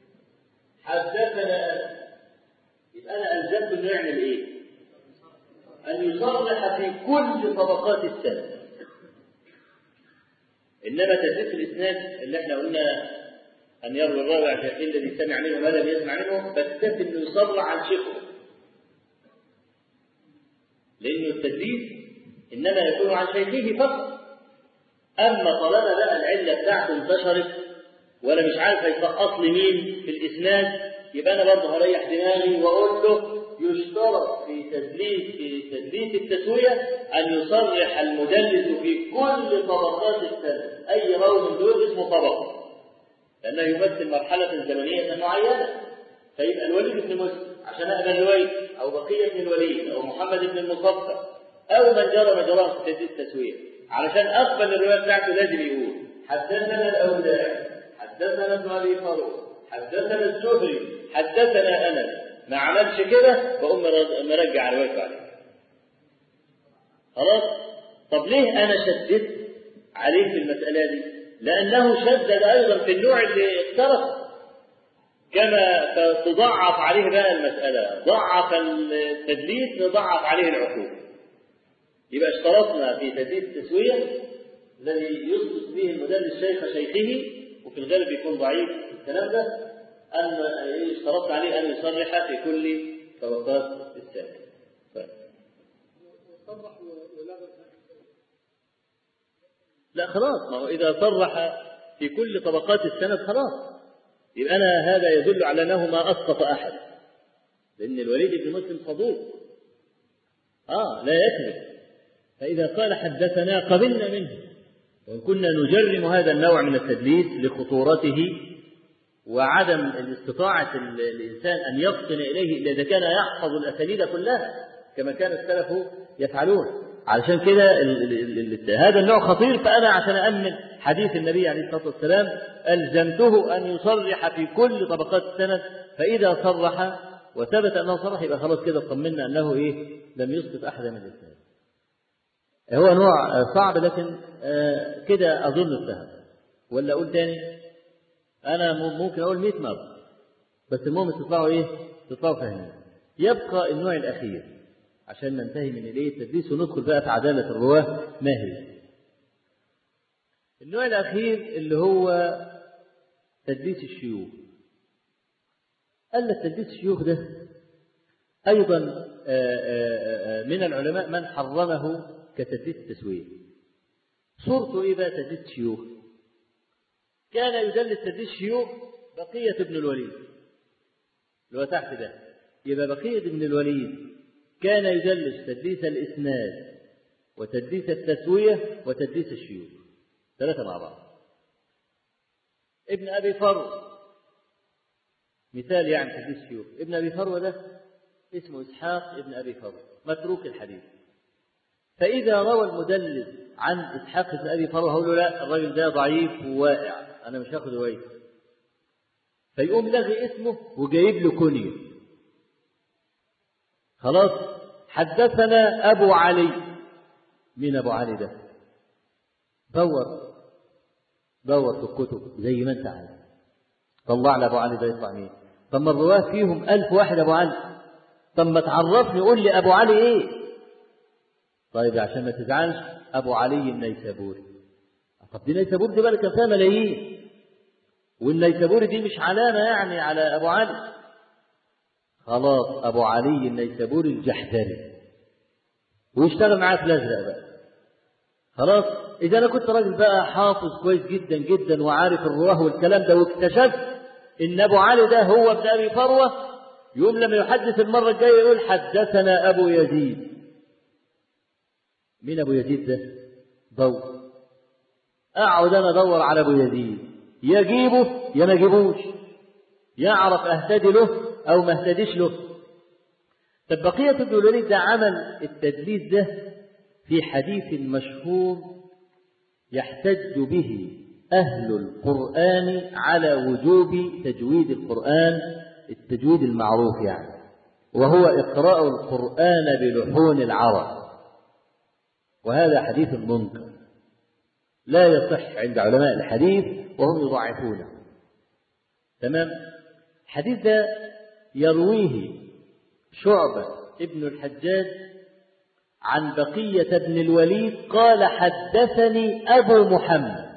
حدثنا انا يبقى انا الزمت انه يعمل ايه؟ ان يصرح في كل طبقات السند انما تدريس الاسناد اللي احنا قلنا ان يروي الراوي عن شيخه الذي سمع منه ما لم يسمع منه بكتفي انه يصرح عن شيخه لانه التدريس انما يكون عن شيخه فقط اما طالما بقى العله بتاعته انتشرت وانا مش عارف هيسقط لي مين في الاسناد يبقى انا برضه هريح دماغي واقول له يشترط في تدليس في تدليس التسويه ان يصرح المدلس في كل طبقات السند اي راوي من دول اسمه طبقه لانه يمثل مرحله زمنيه معينه فيبقى الوليد بن مسلم عشان اقبل الوليد او بقيه بن الوليد او محمد بن المصفى او من جرى مجراه في تدليس التسويه علشان اقبل الروايه بتاعته لازم يقول حدثنا الاوزاعي حدثنا ابن ابي فاروق حدثنا الزهري حدثنا انس ما عملش كده بقوم مرجع روايته عليه خلاص طب ليه انا شددت عليه في المساله دي لانه شدد ايضا في النوع اللي اختلف كما تضعف عليه بقى المساله ضعف التدليس نضعف عليه العقوبه يبقى اشترطنا في تدليس التسويه الذي يثبت به المدلس شيخ شيخه وفي الغالب يكون ضعيف الكلام ده أن اشترطت عليه أن يصرح في كل طبقات السنة. طيب. لا خلاص ما هو إذا صرح في كل طبقات السند خلاص يبقى أنا هذا يدل على أنه ما أسقط أحد لأن الوليد بن مسلم صدوق آه لا يكذب فإذا قال حدثنا قبلنا منه وإن كنا نجرم هذا النوع من التدليس لخطورته وعدم الاستطاعة الإنسان أن يفطن إليه إلا إذا كان يحفظ الأسانيد كلها كما كان السلف يفعلون علشان كده هذا النوع خطير فأنا عشان أمن حديث النبي عليه الصلاة والسلام ألزمته أن يصرح في كل طبقات السند فإذا صرح وثبت أنه صرح يبقى خلاص كده اطمنا أنه إيه لم يسقط أحدا من الإسناد هو نوع صعب لكن كده أظن السهل ولا أقول تاني أنا ممكن أقول 100 مرة بس المهم تطلعوا إيه؟ تطلعوا فاهمين يبقى النوع الأخير عشان ننتهي من إليه التدليس وندخل بقى في عدالة الرواة ما هي؟ النوع الأخير اللي هو تدليس الشيوخ قال لك تدليس الشيوخ ده أيضا من العلماء من حرمه كتدليس التسوية صورته إيه بقى تدليس الشيوخ كان يدلس تدليس الشيوخ بقية ابن الوليد اللي هو تحت ده يبقى بقية ابن الوليد كان يدلس تدليس الإسناد وتدليس التسوية وتدليس الشيوخ ثلاثة مع بعض ابن أبي فرو مثال يعني تدليس الشيوخ ابن أبي فرو ده اسمه إسحاق ابن أبي فرو متروك الحديث فإذا روى المدلس عن إسحاق بن أبي فرو هقول له لا الراجل ده ضعيف وواقع أنا مش هاخده ويس فيقوم لغي اسمه وجايب له كنيه خلاص حدثنا أبو علي مين أبو علي ده دور دور في الكتب زي ما أنت عايز طلع لي أبو علي ده يطلع مين طب ما الرواة فيهم ألف واحد أبو علي طب ما تعرفني قول لي أبو علي إيه طيب عشان ما تزعلش أبو علي النيسابوري طب دي نيسابور دي بالك فيها ملايين والنيسابوري دي مش علامة يعني على أبو علي خلاص أبو علي النيسابوري الجحدري ويشتغل معاه في الأزرق بقى خلاص إذا أنا كنت راجل بقى حافظ كويس جدا جدا وعارف الرواه والكلام ده واكتشفت إن أبو علي ده هو ابن أبي فروة يوم لما يحدث المرة الجاية يقول حدثنا أبو يزيد مين أبو يزيد ده؟ دور أقعد أنا أدور على أبو يزيد يجيبه يا ما يجيبوش يعرف أهتدي له أو ما اهتديش له طب بقية ابن الوليد ده عمل التدليس ده في حديث مشهور يحتج به أهل القرآن على وجوب تجويد القرآن التجويد المعروف يعني وهو إقراء القرآن بلحون العرب وهذا حديث منكر لا يصح عند علماء الحديث وهم يضعفونه تمام الحديث ده يرويه شعبة ابن الحجاج عن بقية بن الوليد قال حدثني أبو محمد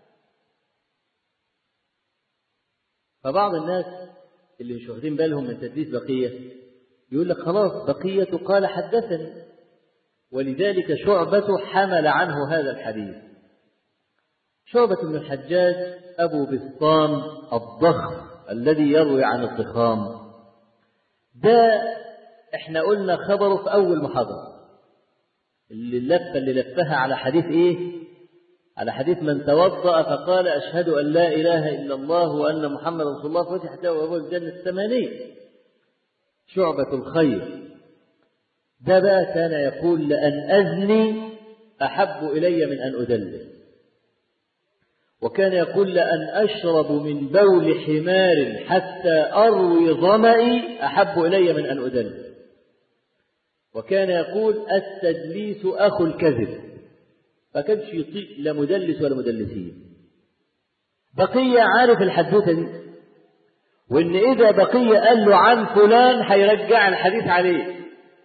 فبعض الناس اللي مش واخدين بالهم من تدليس بقية يقول لك خلاص بقية قال حدثني ولذلك شعبة حمل عنه هذا الحديث شعبة بن الحجاج أبو بسطام الضخم الذي يروي عن الضخام ده احنا قلنا خبره في أول محاضرة اللي اللفة اللي لفها على حديث ايه على حديث من توضأ فقال أشهد أن لا إله إلا الله وأن محمد رسول الله فتحت له أبواب الجنة الثمانية شعبة الخير ده بقى كان يقول لأن أزني أحب إلي من أن أدلس وكان يقول لأن أشرب من بول حمار حتى أروي ظمئي أحب إلي من أن أدلس وكان يقول التدليس أخو الكذب فكانش يطيق لا مدلس ولا مدلسين بقية عارف الحدوثة دي وإن إذا بقية قال له عن فلان هيرجع الحديث عليه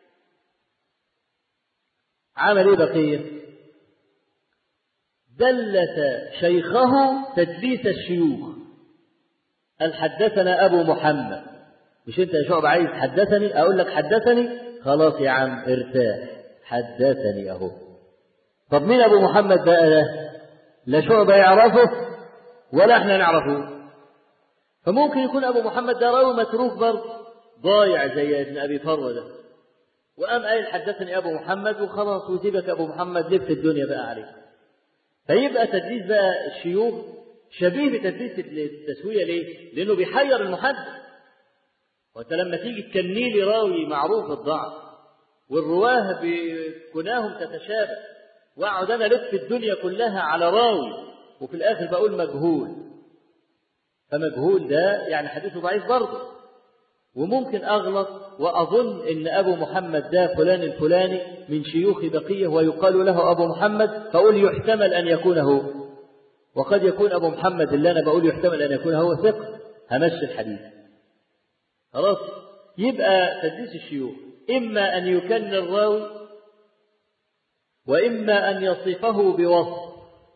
عمل إيه بقية دلس شيخه تدليس الشيوخ قال حدثنا أبو محمد مش أنت يا شعب عايز حدثني أقول لك حدثني خلاص يا عم ارتاح حدثني أهو طب مين أبو محمد بقى ده لا شعبة يعرفه ولا احنا نعرفه فممكن يكون أبو محمد ده راوي متروك برضه ضايع زي ابن أبي فروة ده وقام قايل حدثني أبو محمد وخلاص وسيبك أبو محمد لف الدنيا بقى عليك فيبقى تدليس بقى الشيوخ شبيه بتدليس التسوية ليه؟ لأنه بيحير المحدث وأنت لما تيجي تكني لي راوي معروف الضعف والرواه بكناهم تتشابه واقعد انا الف الدنيا كلها على راوي وفي الاخر بقول مجهول فمجهول ده يعني حديثه ضعيف برضه وممكن اغلط واظن ان ابو محمد ده فلان الفلاني من شيوخ بقيه ويقال له ابو محمد فاقول يحتمل ان يكون هو وقد يكون ابو محمد اللي انا بقول يحتمل ان يكون هو ثقه همشي الحديث خلاص يبقى تدليس الشيوخ اما ان يكن الراوي وإما أن يصفه بوصف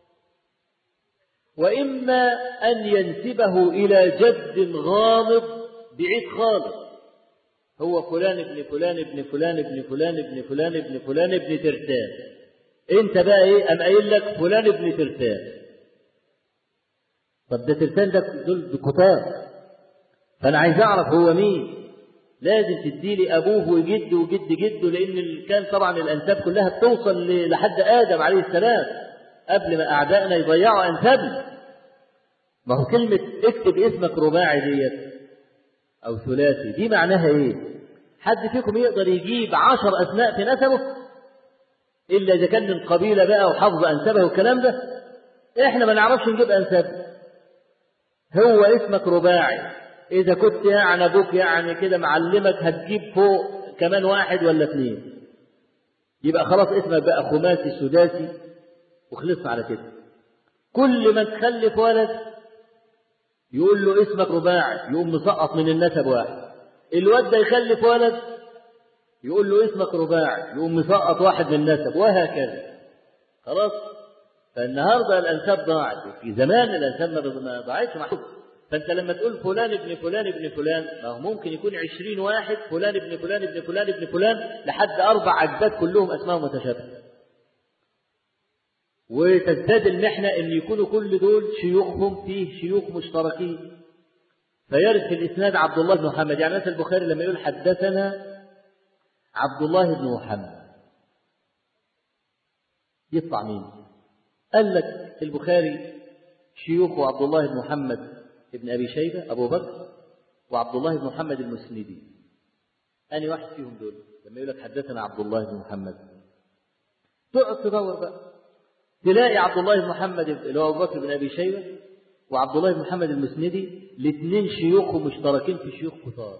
وإما أن ينسبه إلى جد غامض بعيد خالص هو فلان ابن فلان ابن فلان ابن فلان ابن فلان ابن فلان ابن ترتان انت بقى ايه ام قايل لك فلان ابن ترتان طب ده ترتان ده دول كتاب فانا عايز اعرف هو مين لازم تديلي ابوه وجده وجد جده لان كان طبعا الانساب كلها بتوصل لحد ادم عليه السلام قبل ما اعدائنا يضيعوا انسابنا ما هو كلمه اكتب اسمك رباعي ديت او ثلاثي دي معناها ايه حد فيكم يقدر يجيب عشر اسماء في نسبه الا اذا كان من قبيله بقى وحفظ انسابه والكلام ده احنا ما نعرفش نجيب انساب هو اسمك رباعي إذا كنت يعني أبوك يعني كده معلمك هتجيب فوق كمان واحد ولا اثنين يبقى خلاص اسمك بقى خماسي سداسي وخلصنا على كده كل ما تخلف ولد يقول له اسمك رباعي يقوم مسقط من النسب واحد الواد ده يخلف ولد يقول له اسمك رباعي يقوم مسقط واحد من النسب وهكذا خلاص فالنهارده الانساب ضاعت في زمان الانساب ما ضاعتش محفوظ فانت لما تقول فلان ابن فلان ابن فلان ما هو ممكن يكون عشرين واحد فلان ابن فلان ابن فلان ابن فلان لحد اربع اجداد كلهم اسمائهم متشابهه وتزداد المحنه ان يكونوا كل دول شيوخهم فيه شيوخ مشتركين فيرث في الاسناد عبد الله بن محمد يعني مثلا البخاري لما يقول حدثنا عبد الله بن محمد يطلع مين قال لك البخاري شيوخه عبد الله بن محمد ابن أبي شيبة أبو بكر وعبد الله بن محمد المسندي أني واحد فيهم دول لما يقول لك حدثنا عبد الله بن محمد تقعد تدور بقى تلاقي عبد الله بن محمد اللي هو أبو بكر بن أبي شيبة وعبد الله بن محمد المسندي الاثنين شيوخه مشتركين في شيوخ كثار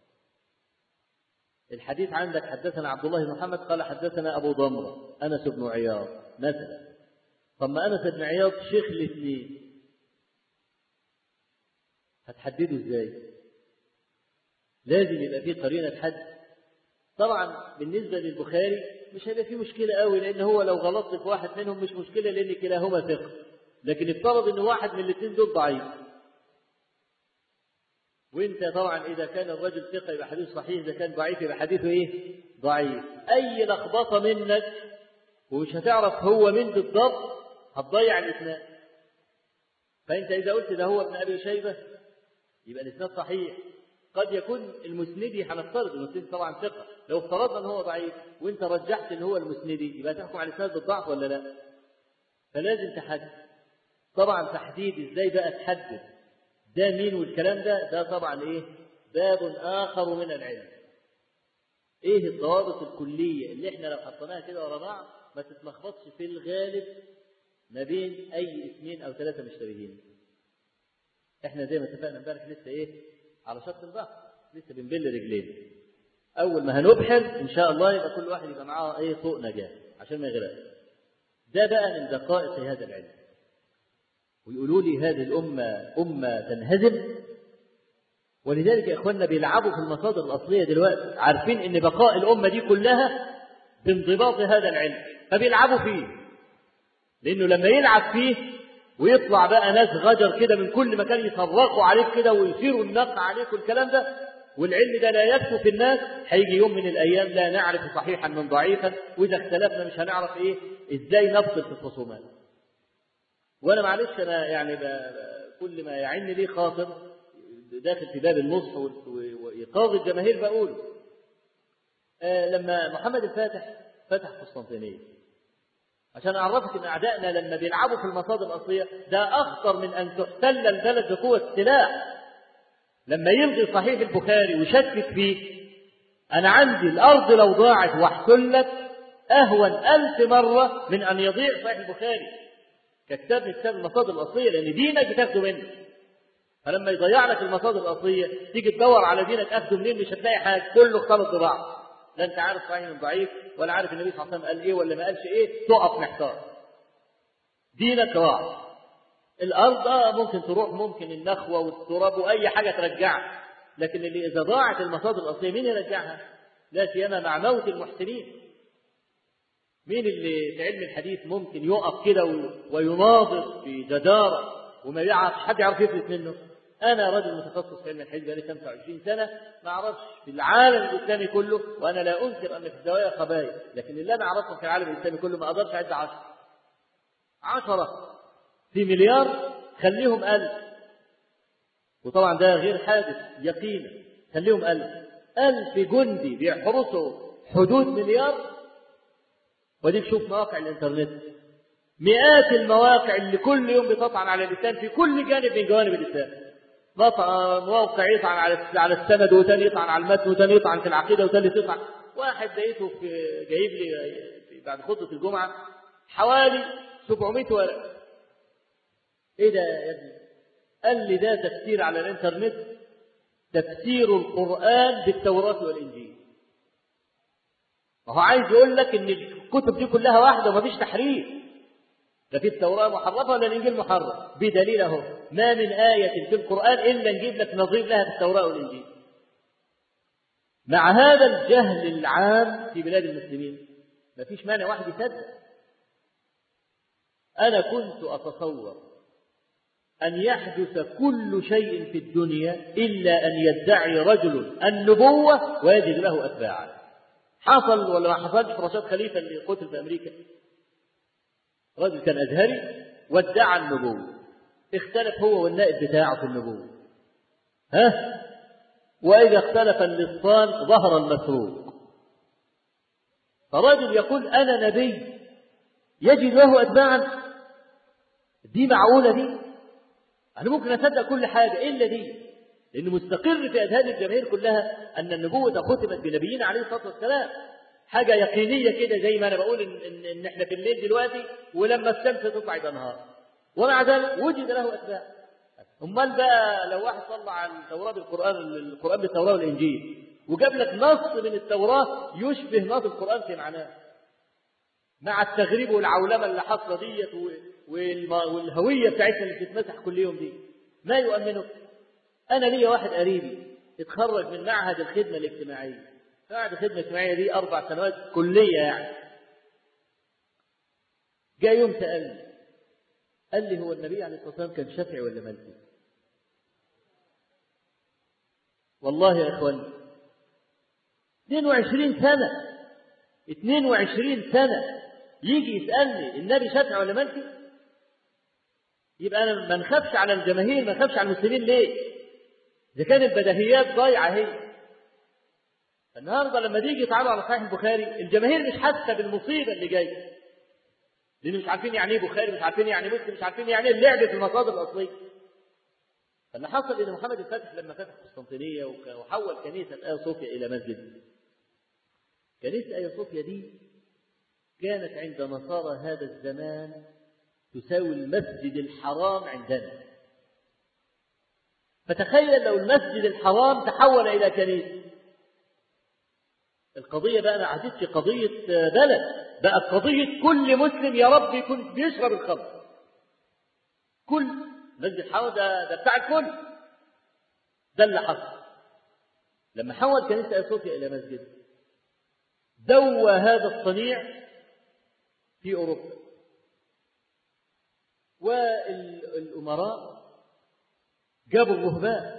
الحديث عندك حدثنا عبد الله بن محمد قال حدثنا أبو ضمرة أنس بن عياض مثلا طب ما أنس بن عياض شيخ الاثنين هتحدده ازاي لازم يبقى فيه قرينه حد طبعا بالنسبه للبخاري مش هيبقى فيه مشكله قوي لان هو لو غلطت في واحد منهم مش مشكله لان كلاهما ثقه لكن افترض ان واحد من الاثنين دول ضعيف وانت طبعا اذا كان الرجل ثقه يبقى حديث صحيح اذا كان ضعيف يبقى حديثه ايه ضعيف اي لخبطه منك ومش هتعرف هو مين بالضبط هتضيع الاسناد فانت اذا قلت ده هو ابن ابي شيبه يبقى الاسناد صحيح قد يكون المسندي هنفترض المسندي طبعا ثقه لو افترضنا ان هو ضعيف وانت رجحت ان هو المسندي يبقى تحكم على الاسناد بالضعف ولا لا فلازم تحدد طبعا تحديد ازاي بقى تحدد ده مين والكلام ده ده طبعا ايه باب اخر من العلم ايه الضوابط الكليه اللي احنا لو حطيناها كده ورا بعض ما تتلخبطش في الغالب ما بين اي اثنين او ثلاثه مشتبهين احنا زي ما اتفقنا امبارح لسه ايه على شط البحر لسه بنبل رجلين اول ما هنبحر ان شاء الله يبقى كل واحد يبقى معاه ايه طوق نجاه عشان ما يغرقش ده بقى من دقائق هذا العلم ويقولوا لي هذه الامه امه تنهزم ولذلك يا اخواننا بيلعبوا في المصادر الاصليه دلوقتي عارفين ان بقاء الامه دي كلها بانضباط هذا العلم فبيلعبوا فيه لانه لما يلعب فيه ويطلع بقى ناس غجر كده من كل مكان يصرخوا عليك كده ويثيروا النقع عليك والكلام ده والعلم ده لا يكفي في الناس هيجي يوم من الايام لا نعرف صحيحا من ضعيفا واذا اختلفنا مش هنعرف ايه ازاي نفصل في الخصومات وانا معلش انا يعني كل ما يعني لي خاطر داخل في باب النصح وايقاظ الجماهير بقوله آه لما محمد الفاتح فتح قسطنطينيه عشان اعرفك ان اعدائنا لما بيلعبوا في المصادر الاصليه ده اخطر من ان تحتل البلد بقوه السلاح لما يلغي صحيح البخاري ويشكك فيه انا عندي الارض لو ضاعت واحتلت اهون الف مره من ان يضيع صحيح البخاري ككتاب من كتاب المصادر الاصليه لان دينك بتاخده منه فلما يضيع لك المصادر الاصليه تيجي تدور على دينك اخده منين مش هتلاقي حاجه كله اختلط ببعض لا انت عارف صحيح من ضعيف ولا عارف النبي صلى الله عليه وسلم قال ايه ولا ما قالش ايه تقف محتار دينك راح الارض اه ممكن تروح ممكن النخوه والتراب واي حاجه ترجعها لكن اللي اذا ضاعت المصادر الاصليه مين يرجعها؟ لا سيما مع موت المحسنين مين اللي في علم الحديث ممكن يقف كده ويناظر بجداره وما يعرف حد يعرف يفلت منه انا رجل متخصص في علم الحديث بقالي 25 سنه ما اعرفش في العالم الاسلامي كله وانا لا انكر ان في الزوايا خبايا لكن اللي انا اعرفه في العالم الاسلامي كله ما اقدرش اعد 10 10 في مليار خليهم ألف وطبعا ده غير حادث يقينا خليهم ألف ألف جندي بيحرسوا حدود مليار وديك شوف مواقع الإنترنت مئات المواقع اللي كل يوم بتطعن على الإسلام في كل جانب من جوانب الإسلام موقع يطعن على على السند وثاني يطعن على المتن وثاني يطعن في العقيدة وثالث يطعن واحد لقيته في جايب لي بعد خطبة الجمعة حوالي 700 ورقة ايه ده يا ابني قال لي ده تفسير على الانترنت تفسير القرآن بالتوراة والإنجيل ما هو عايز يقول لك ان الكتب دي كلها واحدة ومفيش تحريف لا في التوراة محرفة ولا الإنجيل محرف بدليل اهو ما من آية في القرآن إلا نجيب لك نظير لها في التوراة والإنجيل مع هذا الجهل العام في بلاد المسلمين مفيش مانع واحد يصدق أنا كنت أتصور أن يحدث كل شيء في الدنيا إلا أن يدعي رجل النبوة ويجد له أتباعا حصل ولا ما حصلش في رشاد خليفة اللي قتل في أمريكا رجل كان أزهري وادعى النبوة اختلف هو والنائب بتاعه في النبوة ها وإذا اختلف اللصان ظهر المسروق فرجل يقول أنا نبي يجد له أتباعا دي معقولة دي أنا ممكن أصدق كل حاجة إلا دي لأنه مستقر في أذهان الجماهير كلها أن النبوة ختمت بنبينا عليه الصلاة والسلام حاجة يقينية كده زي ما أنا بقول إن, إن, إن إحنا في الليل دلوقتي ولما الشمس تطلع يبقى نهار ومع ذلك وجد له أتباع أمال بقى لو واحد طلع على التوراة بالقرآن القرآن بالتوراة والإنجيل وجاب لك نص من التوراة يشبه نص القرآن في معناه مع التغريب والعولمة اللي حاصلة ديت والهوية بتاعتنا اللي بتتمسح كل يوم دي ما يؤمنك أنا ليا واحد قريبي اتخرج من معهد الخدمة الاجتماعية معهد الخدمة الاجتماعية دي أربع سنوات كلية يعني جاء يوم سألني قال لي هو النبي عليه الصلاة والسلام كان شافعي ولا مالكي والله يا إخواني 22 سنة 22 سنة يجي يسألني النبي شافعي ولا مالكي يبقى أنا ما نخافش على الجماهير ما نخافش على المسلمين ليه إذا كانت بديهيات ضايعة هي النهارده لما تيجي يتعاملوا على صحيح البخاري الجماهير مش حاسة بالمصيبة اللي جاية لأن مش عارفين يعني إيه بخاري مش عارفين يعني مسلم مش عارفين يعني إيه اللعب في المصادر الأصلية فاللي حصل إن محمد الفاتح لما فتح قسطنطينية وحول كنيسة آيا صوفيا إلى مسجد كنيسة آيا صوفيا دي كانت عند نصارى هذا الزمان تساوي المسجد الحرام عندنا فتخيل لو المسجد الحرام تحول إلى كنيسة القضية بقى ما عادتش قضية بلد بقت قضية كل مسلم يا رب يكون بيشرب الخمر كل مسجد الحرام ده, ده بتاع الكل ده اللي حصل لما حول كنيسة آيا صوفيا إلى مسجد دوى هذا الصنيع في أوروبا والأمراء جابوا الرهبان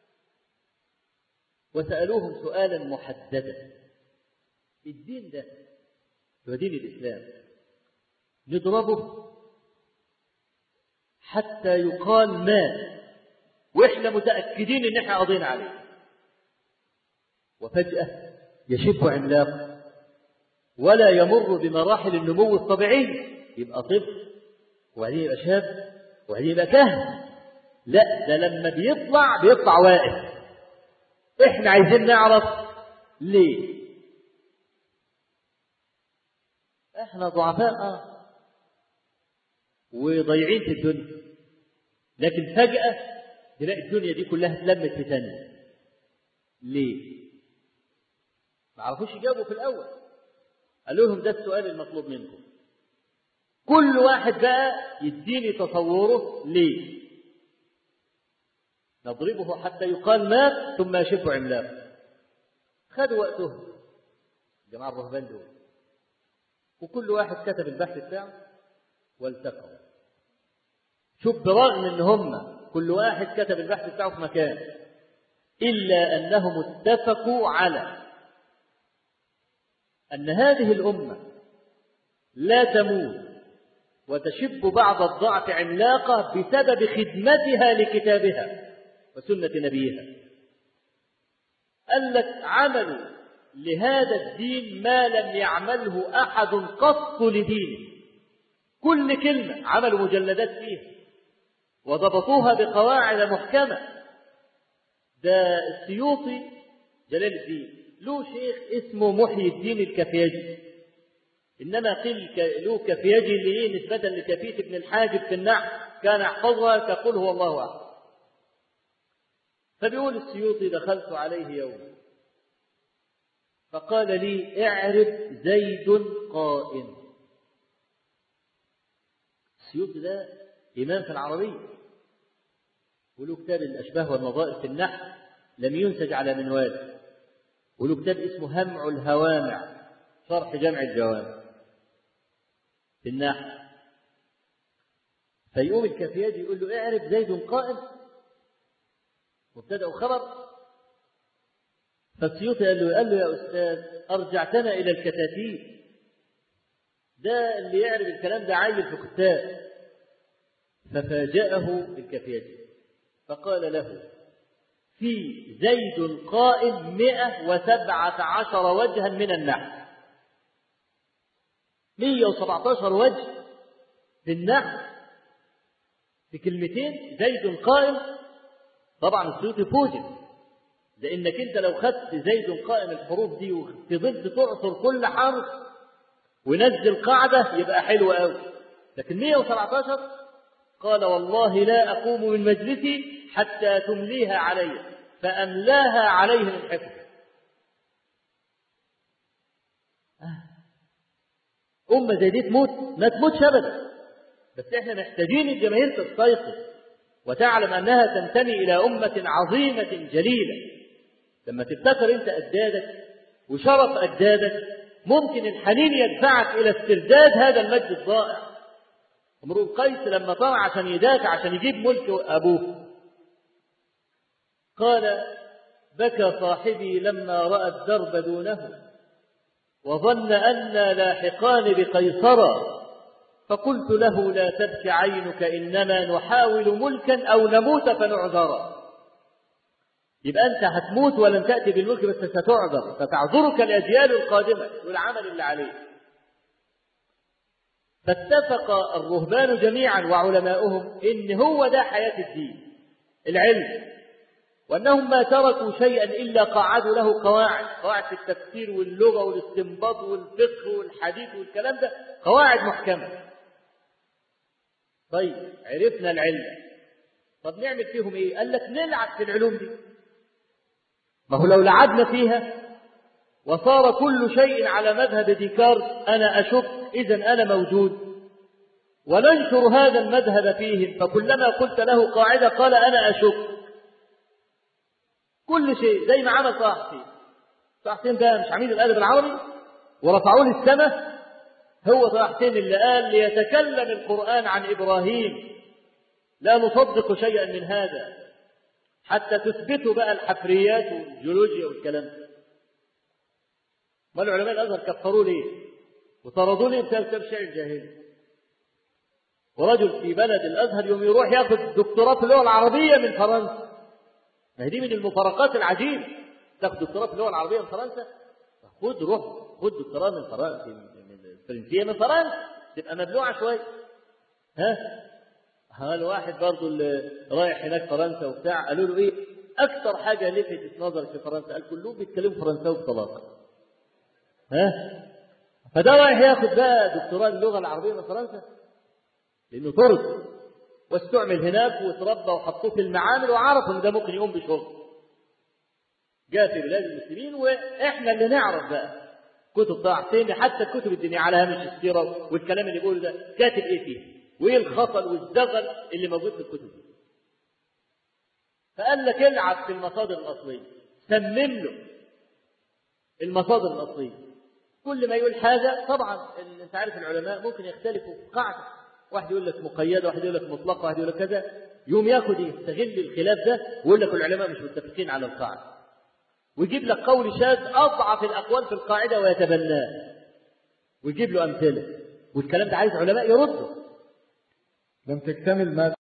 وسألوهم سؤالا محددا الدين ده هو دين الإسلام نضربه حتى يقال مات وإحنا متأكدين إن إحنا قضينا عليه وفجأة يشب عملاق ولا يمر بمراحل النمو الطبيعية يبقى طفل وبعدين يبقى شاب وبعدين يبقى كهن لا ده لما بيطلع بيطلع واقف احنا عايزين نعرف ليه احنا ضعفاء اه وضايعين في الدنيا لكن فجأة تلاقي الدنيا دي كلها اتلمت في ثانية ليه؟ ما عرفوش يجاوبوا في الأول قالوا لهم ده السؤال المطلوب منكم كل واحد بقى يديني تصوره ليه نضربه حتى يقال مات ثم يشف عملاق خدوا وقتهم جماعة الرهبان دول وكل واحد كتب البحث بتاعه والتقوا شوف برغم ان هم كل واحد كتب البحث بتاعه في مكان إلا أنهم اتفقوا على أن هذه الأمة لا تموت وتشب بعض الضعف عملاقة بسبب خدمتها لكتابها وسنة نبيها قال لك عملوا لهذا الدين ما لم يعمله أحد قط لدينه كل كلمة عملوا مجلدات فيها وضبطوها بقواعد محكمة ده السيوطي جلال الدين له شيخ اسمه محيي الدين الكفياجي إنما قيل له كفياجي لإيه نسبة لكفيت بن الحاجب في النحو كان يحفظها كقول هو الله أعلم فبيقول السيوطي دخلت عليه يوم فقال لي اعرف زيد قائم السيوطي ده إمام في العربية وله كتاب الأشباه والنظائر في النحو لم ينسج على منوال وله كتاب اسمه همع الهوامع شرح جمع الجوامع في النحو فيقوم الكفياجي يقول له اعرف زيد قائم مبتدا وخبر فالسيوطي قال له قال له يا استاذ ارجعتنا الى الكتاتيب ده اللي يعرف الكلام ده عيل في كتاب ففاجأه الكفياجي فقال له في زيد قائم مئة وسبعة عشر وجها من النحو مية وسبعة عشر وجه في النحو في كلمتين زيد قائم طبعا السيوطي فوجئ لانك انت لو خدت زيد قائم الحروف دي وفضلت تعصر كل حرف ونزل قاعدة يبقى حلو قوي لكن 117 قال والله لا أقوم من مجلسي حتى تمليها علي فأملاها عليه من حفظ أمة زي دي تموت ما تموتش أبدا بس احنا محتاجين الجماهير تستيقظ وتعلم أنها تنتمي إلى أمة عظيمة جليلة لما تفتكر أنت أجدادك وشرف أجدادك ممكن الحنين يدفعك إلى استرداد هذا المجد الضائع امرؤ القيس لما طلع عشان يدافع عشان يجيب ملك أبوه قال بكى صاحبي لما رأى الدرب دونه وظن أنا لاحقان بقيصرا فقلت له لا تبك عينك إنما نحاول ملكا أو نموت فنعذرا يبقى أنت هتموت ولن تأتي بالملك بس ستعذر فتعذرك الأجيال القادمة والعمل اللي عليه فاتفق الرهبان جميعا وعلماؤهم إن هو ده حياة الدين العلم وأنهم ما تركوا شيئا إلا قعدوا له قواعد قواعد في التفسير واللغة والاستنباط والفقه والحديث والكلام ده قواعد محكمة طيب عرفنا العلم طب نعمل فيهم ايه قال لك نلعب في العلوم دي ما هو لو لعبنا فيها وصار كل شيء على مذهب ديكارت انا اشك اذا انا موجود وننشر هذا المذهب فيهم فكلما قلت له قاعده قال انا اشك كل شيء زي ما عمل طه حسين طه حسين ده مش عميد الادب العربي ورفعوه للسماء هو طه حسين اللي قال ليتكلم القران عن ابراهيم لا نصدق شيئا من هذا حتى تثبتوا بقى الحفريات والجيولوجيا والكلام ده ما العلماء الازهر كفروه ليه وطردوه ليه بسبب كتاب شعر الجاهلي ورجل في بلد الازهر يوم يروح ياخذ دكتوراه في اللغه العربيه من فرنسا ما هي دي من المفارقات العجيبه تاخذ دكتوراه في اللغه العربيه من فرنسا خد روح خد دكتوراه من فرنسا من الفرنسيه من فرنسا تبقى مبلوعه شويه ها ها الواحد برضه اللي رايح هناك فرنسا وبتاع قالوا له ايه اكثر حاجه لفتت نظرك في فرنسا قال كلهم بيتكلموا فرنساوي بطلاقه ها فده رايح ياخد بقى دكتوراه اللغه العربيه من فرنسا لانه طرد واستعمل هناك وتربى وحطوه في المعامل وعرفوا ان ده ممكن يقوم بشغل جاء في بلاد المسلمين واحنا اللي نعرف بقى كتب طه حسين حتى الكتب الدينيه على هامش السيره والكلام اللي بيقوله ده كاتب ايه فيه وايه الخطل والزغل اللي موجود في الكتب دي فقال لك العب في المصادر الاصليه سمم له المصادر الاصليه كل ما يقول حاجه طبعا انت عارف العلماء ممكن يختلفوا في قاعده واحد يقول لك مقيدة واحد يقول لك مطلقة واحد يقول لك كذا يوم ياخد يستغل الخلاف ده ويقول لك العلماء مش متفقين على القاعدة ويجيب لك قول شاذ أضعف الأقوال في القاعدة ويتبناه ويجيب له أمثلة والكلام ده عايز علماء يردوا لم تكتمل مادة